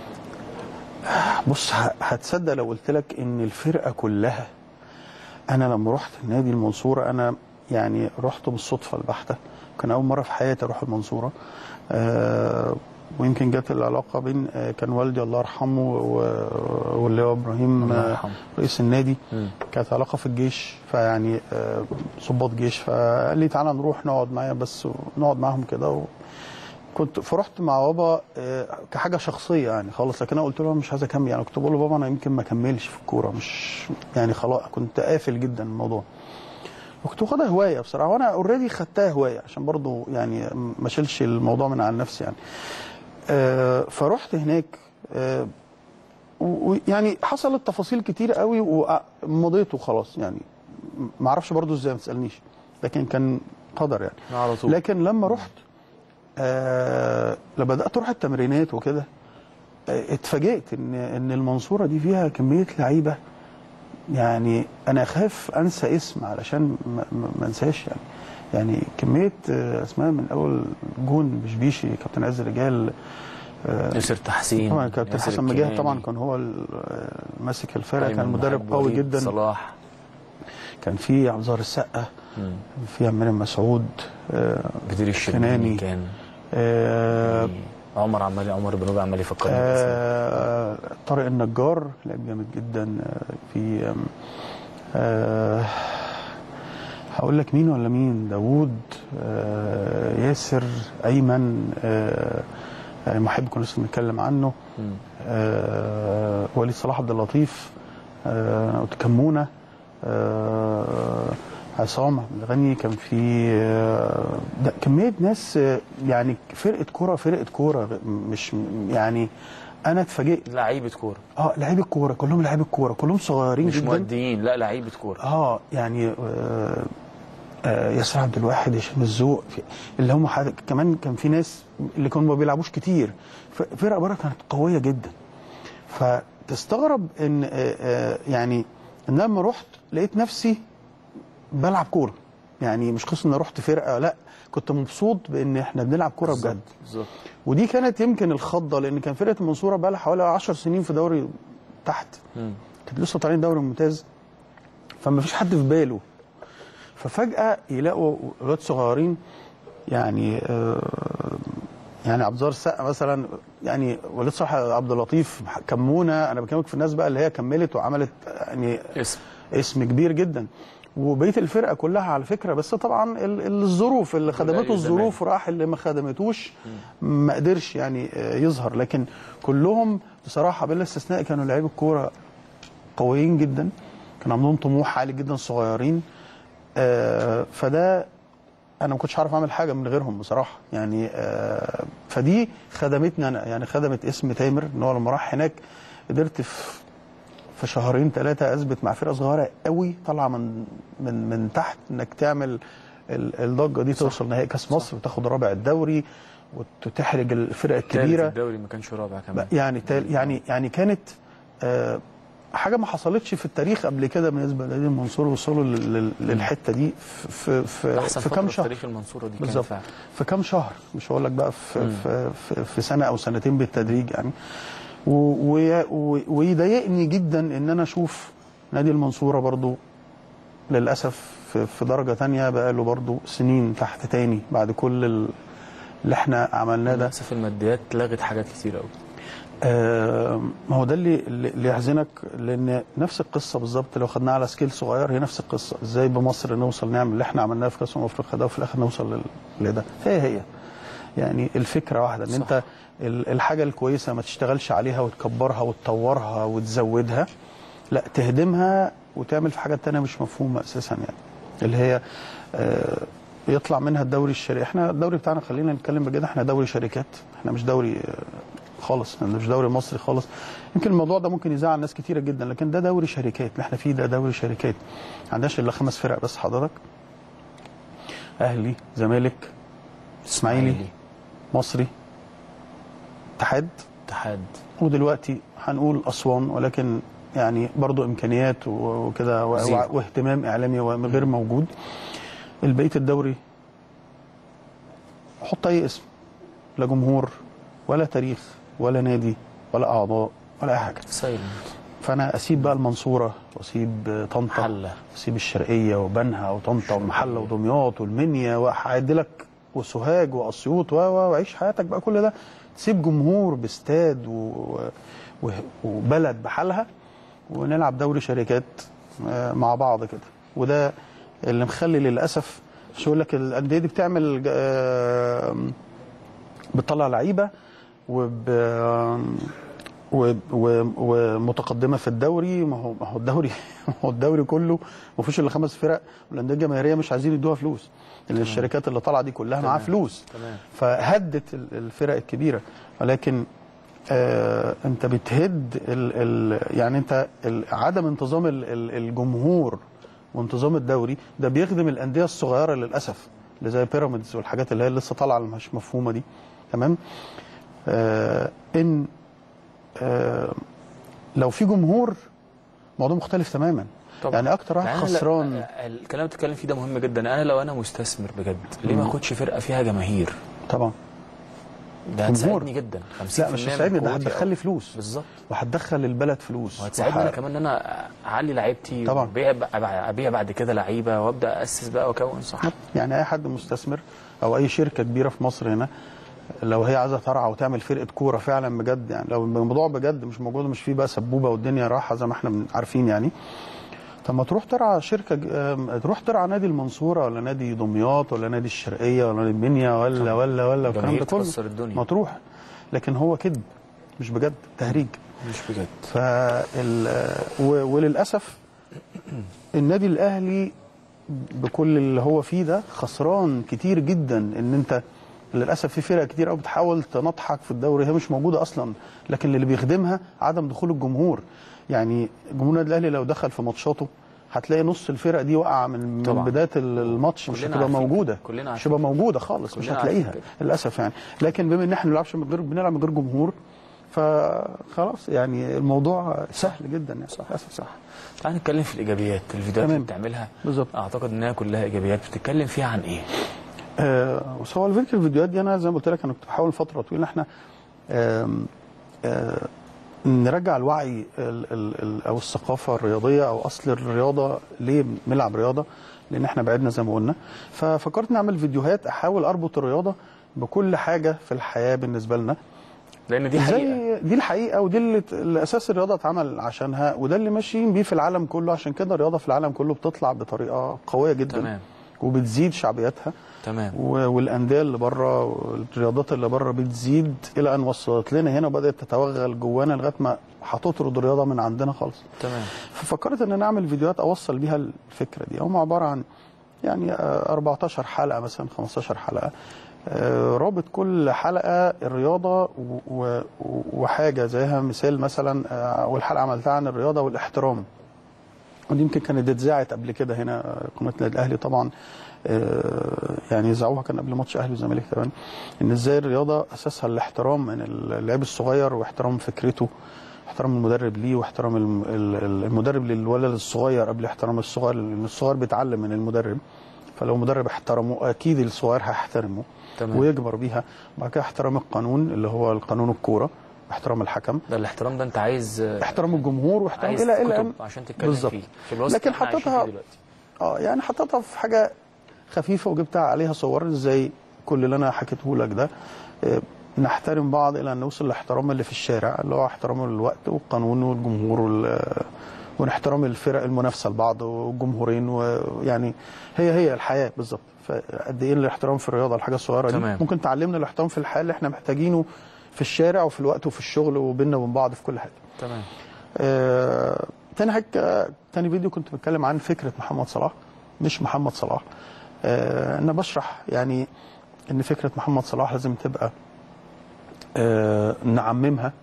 بص ه- هتصدق لو قلت لك ان الفرقه كلها انا لما رحت نادي المنصوره انا يعني رحت بالصدفه البحته كان اول مره في حياتي اروح المنصوره آه ويمكن جت العلاقه بين آه كان والدي الله يرحمه و- واللي هو ابراهيم الله آه يرحمه. رئيس النادي مم. كانت علاقه في الجيش فيعني آه، ضباط جيش فقال لي تعالى نروح نقعد معايا بس نقعد معاهم كده و... كنت فرحت مع بابا آه، كحاجه شخصيه يعني خالص لكن انا قلت له أنا مش عايز اكمل يعني كنت بقول له بابا انا يمكن ما اكملش في الكوره مش يعني خلاص كنت قافل جدا الموضوع وكنت واخدها هوايه بصراحه وانا اوريدي خدتها هوايه عشان برضو يعني ما اشيلش الموضوع من على نفسي يعني آه، فرحت هناك آه، ويعني حصلت تفاصيل كتير قوي ومضيت وخلاص يعني ما اعرفش برضو ازاي ما تسالنيش لكن كان قدر يعني على طول لكن لما رحت آه لما بدات اروح التمرينات وكده آه اتفاجئت ان ان المنصوره دي فيها كميه لعيبه يعني انا اخاف انسى اسم علشان ما, ما ما انساش يعني يعني كميه آه اسماء من اول جون بشبيشي كابتن عز الرجال آه ياسر تحسين طبعا كابتن ياسر حسن مجاهد الكناني، طبعا كان هو ال- ماسك الفرقه أيمن كان مدرب محب، قوي وليد جدا صلاح كان في عبد الظاهر السقا مم. في عماد مسعود آه بدير الشربيني كناني. كان آه عمر عمال عمر بن ربيع عمال يفكرني بالاسم. آه طارق النجار لعيب جامد جدا آه، في آم، آه هقول لك مين ولا مين داوود آه ياسر ايمن آه آه، محب كنا لسه بنتكلم عنه مم. آه وليد صلاح عبد اللطيف آه أنا قلت كمونه آه عصام عبد الغني كان في آه ده كميه ناس آه، يعني فرقه كوره فرقه كوره مش يعني انا اتفاجئت لعيبه كوره اه لعيبه كوره كلهم لعيبه كوره كلهم صغيرين مش جدا مؤديين لا لعيبه كوره اه يعني آه آه ياسر عبد الواحد هشام الذوق في- اللي هم حد- كمان كان في ناس اللي كانوا ما بيلعبوش كتير ف- فرقه بره كانت قويه جدا فتستغرب ان آه آه يعني ان لما رحت لقيت نفسي بلعب كوره يعني مش قصه ان رحت فرقه لا كنت مبسوط بان احنا بنلعب كوره بجد بالظبط ودي كانت يمكن الخضه لان كان فرقه المنصوره بقى لها حوالي 10 سنين في دوري تحت مم. كانت لسه طالعين دوري ممتاز فما فيش حد في باله ففجاه يلاقوا ولاد صغيرين يعني آه يعني عبد الظاهر السقا مثلا يعني وليد صلاح عبد اللطيف كمونه انا بكلمك في الناس بقى اللي هي كملت وعملت يعني اسم اسم كبير جدا وبقيه الفرقه كلها على فكره بس طبعا ال- ال- الظروف اللي خدمته زمان. الظروف راح اللي ما خدمتوش ما قدرش يعني آه، يظهر لكن كلهم بصراحه بلا استثناء كانوا لعيبه الكوره قويين جدا كان عندهم طموح عالي جدا صغيرين آه، فده انا ما كنتش عارف اعمل حاجه من غيرهم بصراحه يعني آه، فدي خدمتني انا يعني خدمت اسم تامر ان هو لما راح هناك قدرت في في شهرين ثلاثه اثبت مع فرقه صغيره قوي طالعه من من من تحت انك تعمل ال- الضجه دي توصل نهائي كاس مصر وتاخد رابع الدوري وتحرج الفرق تالت الكبيره الدوري ما كانش رابع كمان يعني تال يعني يعني كانت آه حاجه ما حصلتش في التاريخ قبل كده بالنسبه لنادي المنصور وصلوا لل- لل- للحته دي في في احسن في فتره كام في شهر تاريخ المنصوره دي كان بالظبط فعلا في كام شهر مش هقول لك بقى في, مم. في, في, في سنه او سنتين بالتدريج يعني و- و- و- ويضايقني جدا ان انا اشوف نادي المنصوره برضو للاسف في, في درجه تانية بقى له برضو سنين تحت تاني بعد كل ال- اللي احنا عملناه ده للاسف الماديات لغت حاجات كتير قوي آه، ما هو ده اللي اللي يحزنك لان نفس القصه بالظبط لو خدناها على سكيل صغير هي نفس القصه ازاي بمصر نوصل نعمل اللي احنا عملناه في كاس امم افريقيا ده وفي الاخر نوصل لل- لده هي هي يعني الفكره واحده ان صح. انت ال- الحاجه الكويسه ما تشتغلش عليها وتكبرها وتطورها وتزودها لا تهدمها وتعمل في حاجه تانية مش مفهومه اساسا يعني اللي هي آه، يطلع منها الدوري الشركات احنا الدوري بتاعنا خلينا نتكلم بجد احنا دوري شركات احنا مش دوري آه، خالص احنا مش دوري مصري خالص يمكن الموضوع ده ممكن يزعل ناس كتيره جدا لكن ده دوري شركات اللي احنا فيه ده دوري شركات ما عندناش الا خمس فرق بس حضرتك اهلي زمالك اسماعيلي مصري اتحاد اتحاد ودلوقتي هنقول اسوان ولكن يعني برضو امكانيات و- وكده و- زيرو. و- واهتمام اعلامي غير موجود البقيه الدوري حط اي اسم لا جمهور ولا تاريخ ولا نادي ولا اعضاء ولا اي حاجه سايلنت فانا اسيب بقى المنصوره واسيب طنطا حله اسيب الشرقيه وبنها وطنطا والمحله ودمياط والمنيا وهعد لك وسوهاج واسيوط و و- وعيش حياتك بقى كل ده تسيب جمهور باستاد و... و... وبلد بحالها ونلعب دوري شركات آه، مع بعض كده وده اللي مخلي للاسف مش يقول لك الانديه دي بتعمل آه، بتطلع لعيبه وب و- و- ومتقدمه في الدوري ما هو ما هو الدوري ما هو الدوري كله ما فيش الا خمس فرق والانديه الجماهيريه مش عايزين يدوها فلوس لان الشركات اللي طالعه دي كلها معاها تمام. فلوس تمام فهدت ال- الفرق الكبيره ولكن آه انت بتهد ال ال يعني انت ال عدم انتظام ال ال الجمهور وانتظام الدوري ده بيخدم الانديه الصغيره للاسف اللي زي بيراميدز والحاجات اللي هي لسه طالعه اللي مش مفهومه دي تمام آه ان آه لو في جمهور موضوع مختلف تماما طبعا. يعني اكتر واحد يعني أنا لا- خسران الكلام اللي بتتكلم فيه ده مهم جدا انا لو انا مستثمر بجد ليه ما مم. اخدش فرقه فيها جماهير طبعا ده جمهور. هتساعدني جدا 50% لا مش من هتساعدني ده قوتي هتدخل لي أو- فلوس بالظبط وهتدخل البلد فلوس وهتساعدني وح- انا كمان ان انا اعلي لعيبتي طبعا. وابيع بقى- ابيع بعد كده لعيبه وابدا اسس بقى واكون صح يعني اي حد مستثمر او اي شركه كبيره في مصر هنا لو هي عايزه ترعى وتعمل فرقه كوره فعلا بجد يعني لو الموضوع بجد مش موجود مش فيه بقى سبوبه والدنيا راحه زي ما احنا بن- عارفين يعني طب ما تروح ترعى شركه ج- آم، تروح ترعى نادي المنصوره ولا نادي دمياط ولا نادي الشرقيه ولا نادي المنيا ولا ولا ولا الكلام جماهير ده كله تكسر الدنيا. ما تروح لكن هو كذب مش بجد تهريج مش بجد فال و- وللاسف النادي الاهلي بكل اللي هو فيه ده خسران كتير جدا ان انت للاسف في فرق كتير قوي بتحاول تنطحك في الدوري هي مش موجوده اصلا لكن اللي بيخدمها عدم دخول الجمهور يعني جمهور النادي الاهلي لو دخل في ماتشاته هتلاقي نص الفرق دي واقعه من, من طبعا. بدايه الماتش مش كلنا هتبقى عارفين موجوده كده. كلنا مش عارفين هتبقى موجوده خالص مش كلنا هتلاقيها عارفين للاسف يعني لكن بما ان احنا ما بنلعبش من غير بنلعب من غير جمهور فخلاص يعني الموضوع سهل جدا يعني صح للاسف صح تعال نتكلم في الايجابيات الفيديوهات تمام. اللي بتعملها بالظبط اعتقد انها كلها ايجابيات بتتكلم فيها عن ايه آه هو الفكره الفيديوهات دي انا زي ما قلت لك انا كنت بحاول فتره طويله ان احنا آم، آه نرجع الوعي ال ال ال او الثقافه الرياضيه او اصل الرياضه ليه بنلعب رياضه لان احنا بعدنا زي ما قلنا ففكرت نعمل فيديوهات احاول اربط الرياضه بكل حاجه في الحياه بالنسبه لنا لان دي حقيقه زي دي الحقيقه ودي اللي اللي اساس الرياضه اتعمل عشانها وده اللي ماشيين بيه في العالم كله عشان كده الرياضه في العالم كله بتطلع بطريقه قويه جدا تمام وبتزيد شعبيتها تمام و- والانديه اللي بره والرياضات اللي بره بتزيد الى ان وصلت لنا هنا وبدات تتوغل جوانا لغايه ما هتطرد الرياضه من عندنا خالص تمام ففكرت ان انا اعمل فيديوهات اوصل بيها الفكره دي هم عباره عن يعني آه، 14 حلقه مثلا 15 حلقه آه، رابط كل حلقه الرياضه و- و- وحاجه زيها مثال مثلا آه، اول حلقه عملتها عن الرياضه والاحترام ودي يمكن كانت اتذاعت قبل كده هنا آه، قناه النادي الاهلي طبعا آه، يعني ذاعوها كان قبل ماتش اهلي والزمالك كمان ان ازاي الرياضه اساسها الاحترام من اللاعب الصغير واحترام فكرته احترام المدرب ليه واحترام الم- ال- ال- المدرب للولد الصغير قبل احترام الصغير لان الصغير بيتعلم من المدرب فلو المدرب احترمه اكيد الصغير هيحترمه تمام. ويكبر بيها بعد كده احترام القانون اللي هو القانون الكوره واحترام الحكم ده الاحترام ده انت عايز احترام الجمهور واحترام عايز الى الى كتب ان عشان تتكلم بالظبط. فيه في الوسط لكن اللي احنا عايشين حطيتها- فيه دلوقتي اه يعني حطيتها في حاجه خفيفه وجبتها عليها صور ازاي كل اللي انا حكيته لك ده آه، نحترم بعض الى ان نوصل للاحترام اللي في الشارع اللي هو احترام الوقت والقانون والجمهور وال- واحترام الفرق المنافسه لبعض والجمهورين ويعني هي هي الحياه بالظبط فقد ايه الاحترام في الرياضه الحاجه الصغيره دي تمام. ممكن تعلمنا الاحترام في الحياه اللي احنا محتاجينه في الشارع وفي الوقت وفي الشغل وبيننا وبين بعض في كل حاجه تمام آه، تاني حاجه تاني فيديو كنت بتكلم عن فكره محمد صلاح مش محمد صلاح آه، انا بشرح يعني ان فكره محمد صلاح لازم تبقى آه، نعممها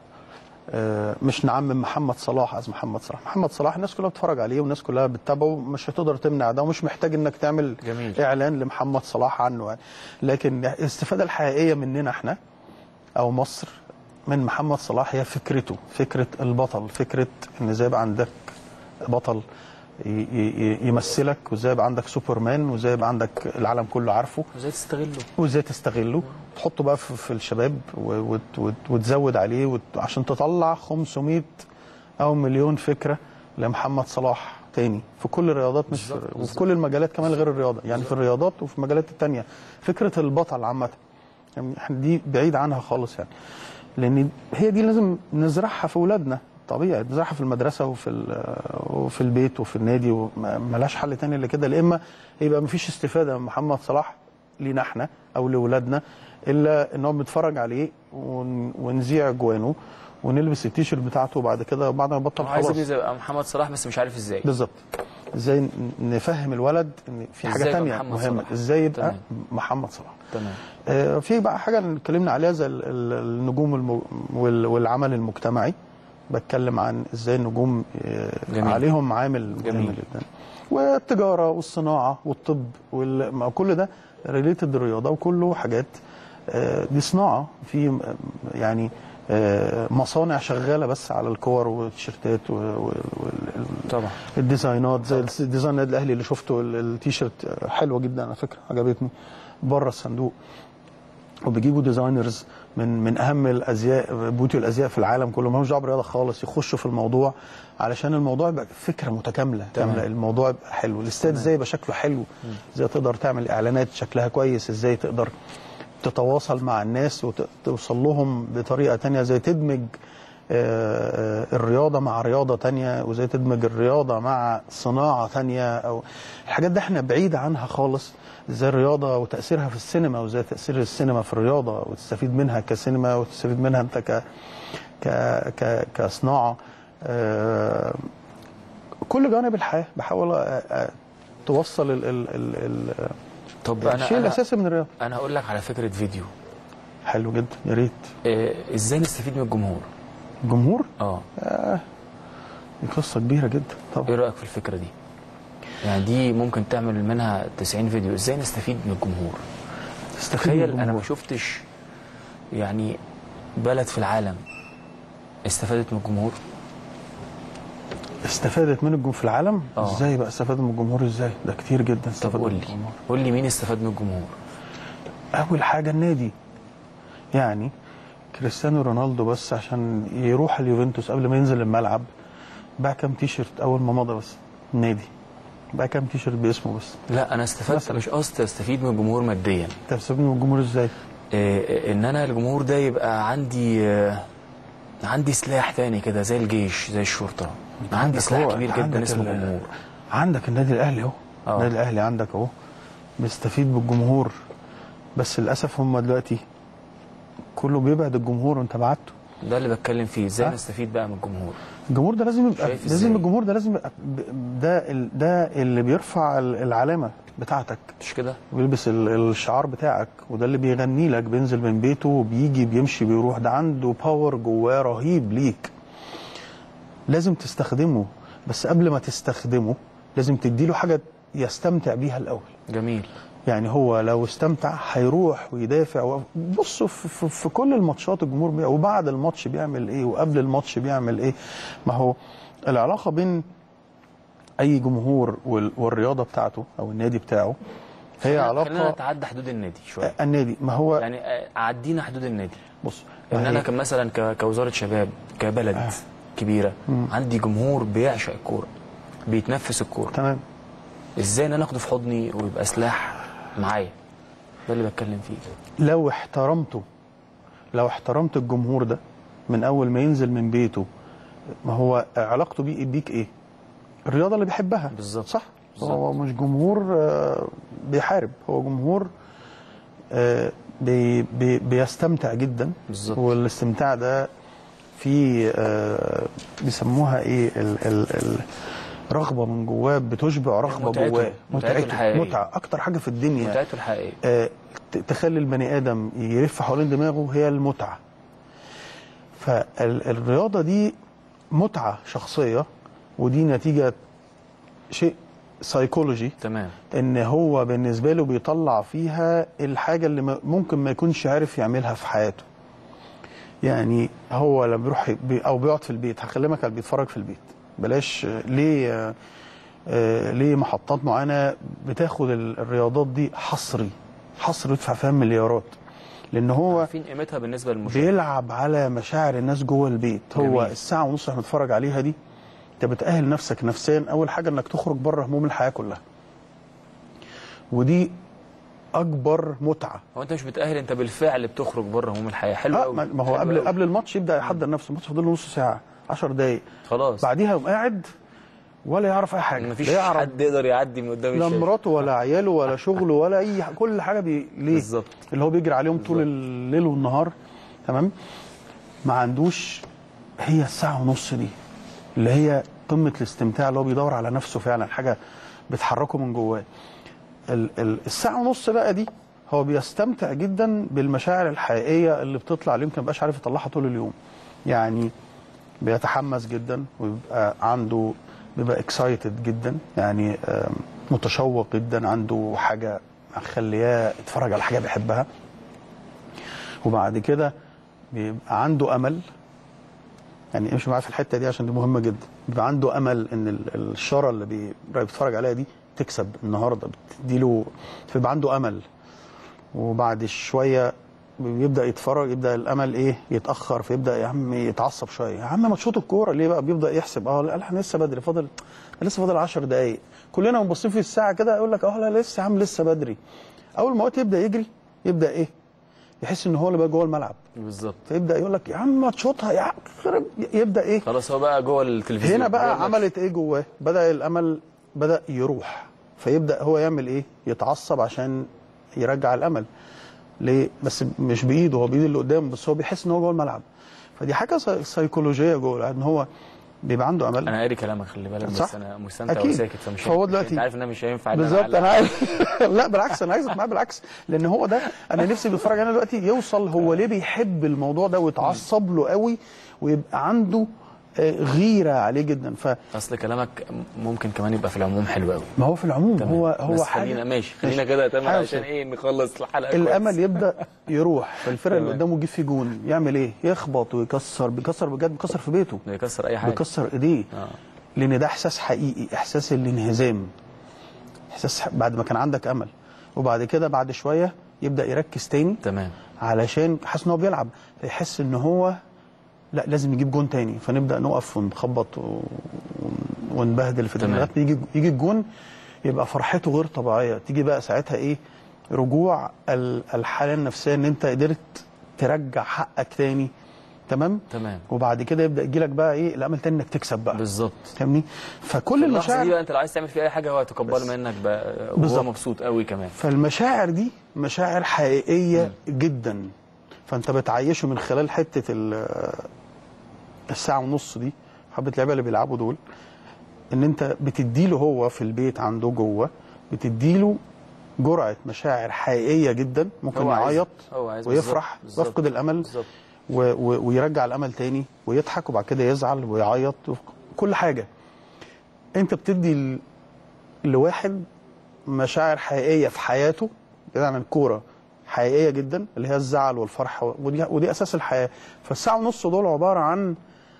آه، مش نعمم محمد صلاح از محمد صلاح محمد صلاح الناس كلها بتتفرج عليه والناس كلها بتتابعه مش هتقدر تمنع ده ومش محتاج انك تعمل جميل. اعلان لمحمد صلاح عنه يعني لكن الاستفاده الحقيقيه مننا احنا او مصر من محمد صلاح هي فكرته فكره البطل فكره ان زي يبقى عندك بطل ي- ي- يمثلك وازاي يبقى عندك سوبرمان وازاي يبقى عندك العالم كله عارفه وازاي تستغله وازاي تستغله تحطه بقى في, في الشباب و- وت- وت- وتزود عليه وت... عشان تطلع 500 او مليون فكره لمحمد صلاح تاني في كل الرياضات مش في... بالظبط، وفي بالظبط. كل المجالات كمان غير الرياضه يعني في الرياضات وفي المجالات التانيه فكره البطل عامه يعني احنا دي بعيد عنها خالص يعني لان هي دي لازم نزرعها في اولادنا طبيعي نزرعها في المدرسه وفي ال- وفي البيت وفي النادي وملاش حل تاني الا كده يا اما يبقى مفيش استفاده من محمد صلاح لينا احنا او لاولادنا الا ان هو بنتفرج عليه ون- ونذيع جوانه ونلبس التيشيرت بتاعته وبعد كده بعد ما يبطل هو عايز خلاص يبقى محمد صلاح بس مش عارف ازاي بالظبط ازاي ن- نفهم الولد ان في حاجه إزاي يبقى تانية محمد مهمه صلاح. ازاي يبقى تمام. محمد صلاح تمام آه، في بقى حاجه اللي اتكلمنا عليها زي ال- ال- النجوم الم- وال- والعمل المجتمعي بتكلم عن ازاي النجوم آه، جميل. عليهم عامل مهم جميل. جدا والتجاره والصناعه والطب وال- ما كل ده ريليتد الرياضه وكله حاجات آه، دي صناعه في م- يعني آه، مصانع شغاله بس على الكور والتيشيرتات و- و- وال- طبعا الديزاينات زي الديزاين النادي الاهلي اللي شفته ال- التيشيرت حلوه جدا على فكره عجبتني بره الصندوق وبيجيبوا ديزاينرز من من اهم الازياء بيوت الازياء في العالم كله مالهمش دعوه بالرياضه خالص يخشوا في الموضوع علشان الموضوع يبقى فكره متكامله تمام. كامله الموضوع يبقى حلو الاستاد ازاي يبقى شكله حلو ازاي تقدر تعمل اعلانات شكلها كويس ازاي تقدر تتواصل مع الناس وتوصل لهم بطريقه تانية زي تدمج آه، آه، الرياضه مع رياضه تانية وازاي تدمج الرياضه مع صناعه تانية او الحاجات دي احنا بعيد عنها خالص ازاي الرياضه وتاثيرها في السينما وازاي تاثير السينما في الرياضه وتستفيد منها كسينما وتستفيد منها انت ك ك ك كصناعه آه، كل جوانب الحياه بحاول آه، آه، توصل ال ال ال ال طب انا الشيء انا, الاساسي من الرياضه أنا هقول لك على فكره فيديو حلو جدا يا ريت إيه ازاي نستفيد من الجمهور الجمهور اه دي قصه كبيره جدا طبعا ايه رايك في الفكره دي يعني دي ممكن تعمل منها 90 فيديو ازاي نستفيد من الجمهور تستفيد تخيل من انا ما الجمهور. شفتش يعني بلد في العالم استفادت من الجمهور استفادت من الجمهور في العالم آه. ازاي بقى استفادت من الجمهور ازاي ده كتير جدا طب استفاد قول من لي الجمهور قول لي مين استفاد من الجمهور اول حاجه النادي يعني كريستيانو رونالدو بس عشان يروح اليوفنتوس قبل ما ينزل الملعب باع كام تيشرت اول ما مضى بس النادي باع كام تيشرت باسمه بس لا انا استفدت مثلاً. مش قصدي استفيد من الجمهور ماديا انت بتستفيد من الجمهور ازاي إيه ان انا الجمهور ده يبقى عندي آه، عندي سلاح تاني كده زي الجيش زي الشرطه عندي عندك سلاح هو- كبير جدا عندك اسمه ال- جمهور عندك النادي الاهلي اهو آه. النادي الاهلي عندك اهو بيستفيد بالجمهور بس للاسف هم دلوقتي كله بيبعد الجمهور وانت بعته ده اللي بتكلم فيه ازاي آه. نستفيد بقى من الجمهور الجمهور ده لازم يبقى شايف لازم إزاي؟ الجمهور ده لازم يبقى ب- ده ال- ده اللي بيرفع ال- العلامه بتاعتك مش كده بيلبس ال- الشعار بتاعك وده اللي بيغني لك بينزل من بيته وبيجي بيمشي بيروح ده عنده باور جواه رهيب ليك لازم تستخدمه بس قبل ما تستخدمه لازم تديله حاجه يستمتع بيها الاول جميل يعني هو لو استمتع هيروح ويدافع و- بصوا في, في, في كل الماتشات الجمهور بي... وبعد الماتش بيعمل ايه وقبل الماتش بيعمل ايه ما هو العلاقه بين اي جمهور وال... والرياضه بتاعته او النادي بتاعه هي خلينا- خلينا علاقه نتعدى حدود النادي شويه النادي ما هو يعني آه، عدينا حدود النادي بص ان ما انا هي- كان مثلا ك- كوزاره شباب كبلد كبيره عندي جمهور بيعشق الكوره بيتنفس الكوره تمام ازاي ان انا اخده في حضني ويبقى سلاح معايا ده اللي بتكلم فيه لو احترمته لو احترمت الجمهور ده من اول ما ينزل من بيته ما هو علاقته بيه بيك ايه الرياضه اللي بيحبها بالظبط. صح بالظبط. هو مش جمهور آه، بيحارب هو جمهور آه، بي بي بيستمتع جدا بالظبط. والاستمتاع ده في آه، بيسموها ايه ال ال ال رغبه من جواه بتشبع رغبه متعته. جواه متعته الحقيقية. متعه اكتر حاجه في الدنيا متعته الحقيقيه آه، ت- تخلي البني ادم يلف حوالين دماغه هي المتعه فالرياضه دي متعه شخصيه ودي نتيجه شيء سايكولوجي تمام ان هو بالنسبه له بيطلع فيها الحاجه اللي ما- ممكن ما يكونش عارف يعملها في حياته يعني هو لما بيروح بي او بيقعد في البيت هكلمك على اللي بيتفرج في البيت بلاش آه، ليه آه، آه، ليه محطات معينه بتاخد ال- الرياضات دي حصري حصري يدفع فيها مليارات لان هو عارفين قيمتها بالنسبه للمشاهد بيلعب على مشاعر الناس جوه البيت هو جميل. الساعه ونص اللي بنتفرج عليها دي انت بتاهل نفسك نفسيا اول حاجه انك تخرج بره هموم الحياه كلها ودي اكبر متعه هو انت مش بتاهل انت بالفعل بتخرج بره هموم الحياه حلو آه قوي ما ما هو قبل قبل الماتش يبدا يحضر نفسه الماتش فاضل له نص ساعه 10 دقائق خلاص بعديها يقوم قاعد ولا يعرف اي حاجه مفيش لا يعرف حد يقدر يعدي من قدام لا الشاشه مراته ولا عياله ولا شغله ولا اي ح- كل حاجه بي... ليه بالظبط. اللي هو بيجري عليهم طول الليل والنهار تمام ما عندوش هي الساعه ونص دي اللي هي قمه الاستمتاع اللي هو بيدور على نفسه فعلا حاجه بتحركه من جواه ال... ال... الساعه ونص بقى دي هو بيستمتع جدا بالمشاعر الحقيقيه اللي بتطلع اللي يمكن ما يبقاش عارف يطلعها طول اليوم يعني بيتحمس جدا ويبقى عنده بيبقى اكسايتد جدا يعني آم، متشوق جدا عنده حاجه مخلياه يتفرج على حاجه بيحبها وبعد كده بيبقى عنده امل يعني امشي معايا في الحته دي عشان دي مهمه جدا بيبقى عنده امل ان ال- الشاره اللي بي- بيتفرج عليها دي تكسب النهارده بتديله فيبقى عنده امل وبعد شويه بيبدا يتفرج يبدا الامل ايه يتاخر فيبدا يا عم يتعصب شويه يا عم ما تشوط الكوره ليه بقى بيبدا يحسب اه لا احنا لسه بدري فاضل لسه فاضل 10 دقائق كلنا بنبصين في الساعه كده يقول لك اه لا لسه يا عم لسه بدري اول ما الوقت يبدا يجري يبدا ايه يحس ان هو اللي بقى جوه الملعب بالظبط فيبدا يقول لك يا عم ما تشوطها يا عم خرب. يبدا ايه خلاص هو بقى جوه التلفزيون هنا جوه بقى الماتش. عملت ايه جواه بدا الامل بدا يروح فيبدا هو يعمل ايه يتعصب عشان يرجع الامل ليه بس مش بايده هو بايد اللي قدامه بس هو بيحس ان هو جوه الملعب فدي حاجه سي- سيكولوجيه جوه ان هو بيبقى عنده امل انا قاري كلامك خلي بالك بس صح؟ انا مستمتع أكيد. وساكت فمش فهو مش- دلوقتي- انت عارف ان انا مش هينفع إن بالظبط أعلق. انا عارف لا بالعكس انا عايزك معاه بالعكس لان هو ده انا نفسي بيتفرج علينا دلوقتي يوصل هو ليه بيحب الموضوع ده ويتعصب له قوي ويبقى عنده آه، غيره عليه جدا فما اصل كلامك ممكن كمان يبقى في العموم حلو قوي هو في العموم تمام. هو هو بس حاجه خلينا ماشي خلينا ماشي. كده يا تامر حاجة عشان بسيطة. ايه نخلص الحلقه الامل كويس. يبدا يروح فالفرقه اللي تمام. قدامه يجيب في جون يعمل ايه يخبط ويكسر بيكسر بجد بيكسر في بيته بيكسر اي حاجه بيكسر ايديه اه لان ده احساس حقيقي احساس الانهزام احساس ح- بعد ما كان عندك امل وبعد كده بعد شويه يبدا يركز تاني تمام علشان حاسس ان هو بيلعب فيحس ان هو لا لازم يجيب جون تاني فنبدا نقف ونخبط و- ونبهدل في تمام. الدنيا يجي يجي الجون يبقى فرحته غير طبيعيه تيجي بقى ساعتها ايه رجوع ال- الحاله النفسيه ان انت قدرت ترجع حقك تاني تمام تمام وبعد كده يبدا يجي لك بقى ايه الامل تاني انك تكسب بقى بالظبط فاهمني فكل اللحظه دي المشاعر بقى انت لو عايز تعمل فيها اي حاجه هو هيتقبل منك بقى وهو بالظبط. مبسوط قوي كمان فالمشاعر دي مشاعر حقيقيه جدا فانت بتعيشه من خلال حته ال- الساعه ونص دي حبه لعيبه اللي بيلعبوا دول ان انت بتديله هو في البيت عنده جوه بتديله جرعه مشاعر حقيقيه جدا ممكن هو عايز- يعيط هو عايز ويفرح بالظبط. ويفقد الامل بالظبط و و ويرجع الامل تاني ويضحك وبعد كده يزعل ويعيط كل حاجه انت بتدي ل- لواحد مشاعر حقيقيه في حياته بعيد عن الكوره حقيقيه جدا اللي هي الزعل والفرح ودي ودي اساس الحياه فالساعه ونص دول عباره عن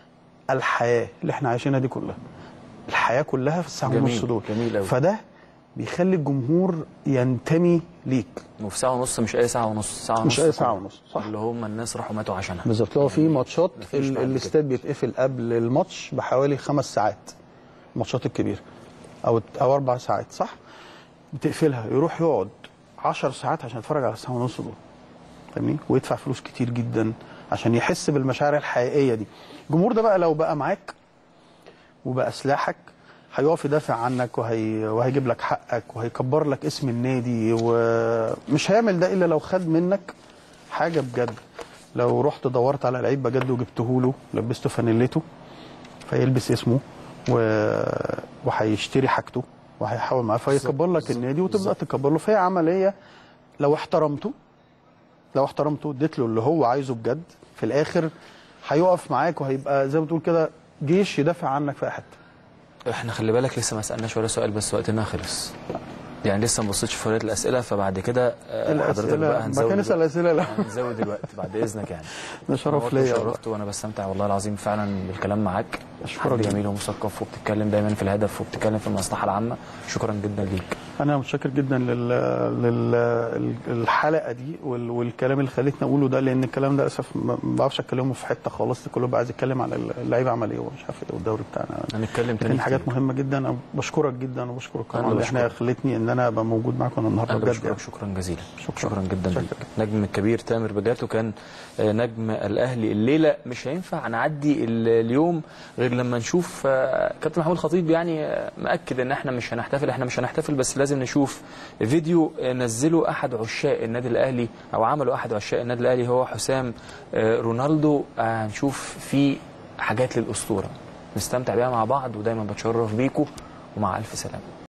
الحياه اللي احنا عايشينها دي كلها الحياه كلها في الساعه جميل، ونص دول جميل أوي. فده بيخلي الجمهور ينتمي ليك وفي ساعه ونص مش اي ساعه ونص ساعه ونص مش اي ساعه كلها. ونص صح اللي هم الناس راحوا ماتوا عشانها بالظبط لو في ماتشات مفيش ال- بعد الاستاد بيتقفل قبل الماتش بحوالي خمس ساعات الماتشات الكبيره او او اربع ساعات صح بتقفلها يروح يقعد 10 ساعات عشان يتفرج على الساعه ونص دول فاهمني ويدفع فلوس كتير جدا عشان يحس بالمشاعر الحقيقيه دي الجمهور ده بقى لو بقى معاك وبقى سلاحك هيقف يدافع عنك وهي وهيجيب لك حقك وهيكبر لك اسم النادي ومش هيعمل ده الا لو خد منك حاجه بجد لو رحت دورت على لعيب بجد وجبته له لبسته فانيلته فيلبس اسمه و... وهيشتري حاجته وهيحاول معاه فيكبر لك النادي وتبدا تكبر له فهي عمليه لو احترمته لو احترمته اديت له اللي هو عايزه بجد في الاخر هيقف معاك وهيبقى زي ما تقول كده جيش يدافع عنك في اي حته احنا خلي بالك لسه ما سالناش ولا سؤال بس وقتنا خلص يعني لسه ما بصيتش في فريق الاسئله فبعد كده آه، حضرتك بقى ما هنزود كان يسال اسئله لا هنزود الوقت بعد اذنك يعني ده شرف نورت ليا وشرفت وانا بستمتع والله العظيم فعلا بالكلام معاك أشكرك حد جدا. جميل ومثقف وبتتكلم دايما في الهدف وبتتكلم في المصلحه العامه شكرا جدا ليك انا متشكر جدا لل... لل... الحلقه دي وال... والكلام اللي خليتني اقوله ده لان الكلام ده للاسف ما ما بعرفش اتكلمه في حته خالص كله بقى عايز يتكلم على اللعيبه عمل ايه ومش عارف ايه والدوري بتاعنا هنتكلم تاني لكن حاجات كتير. مهمه جدا انا بشكرك جدا وبشكر القناه أنا اللي احنا بشكرك. خلتني ان انا ابقى موجود معاكم النهارده انا بجد بشكرك يعني. شكرا جزيلا شكرا. شكرا جدا شكرا. ليك نجم الكبير تامر بجاتو كان آه، نجم الاهلي الليله مش هينفع نعدي ال- اليوم غير لما نشوف آه، كابتن محمود الخطيب يعني آه، مأكد ان احنا مش هنحتفل احنا مش هنحتفل بس لازم نشوف فيديو آه، نزله احد عشاق النادي الاهلي او عمله احد عشاق النادي الاهلي هو حسام آه، رونالدو آه، هنشوف فيه حاجات للاسطوره نستمتع بيها مع بعض ودايما بتشرف بيكم ومع الف سلامه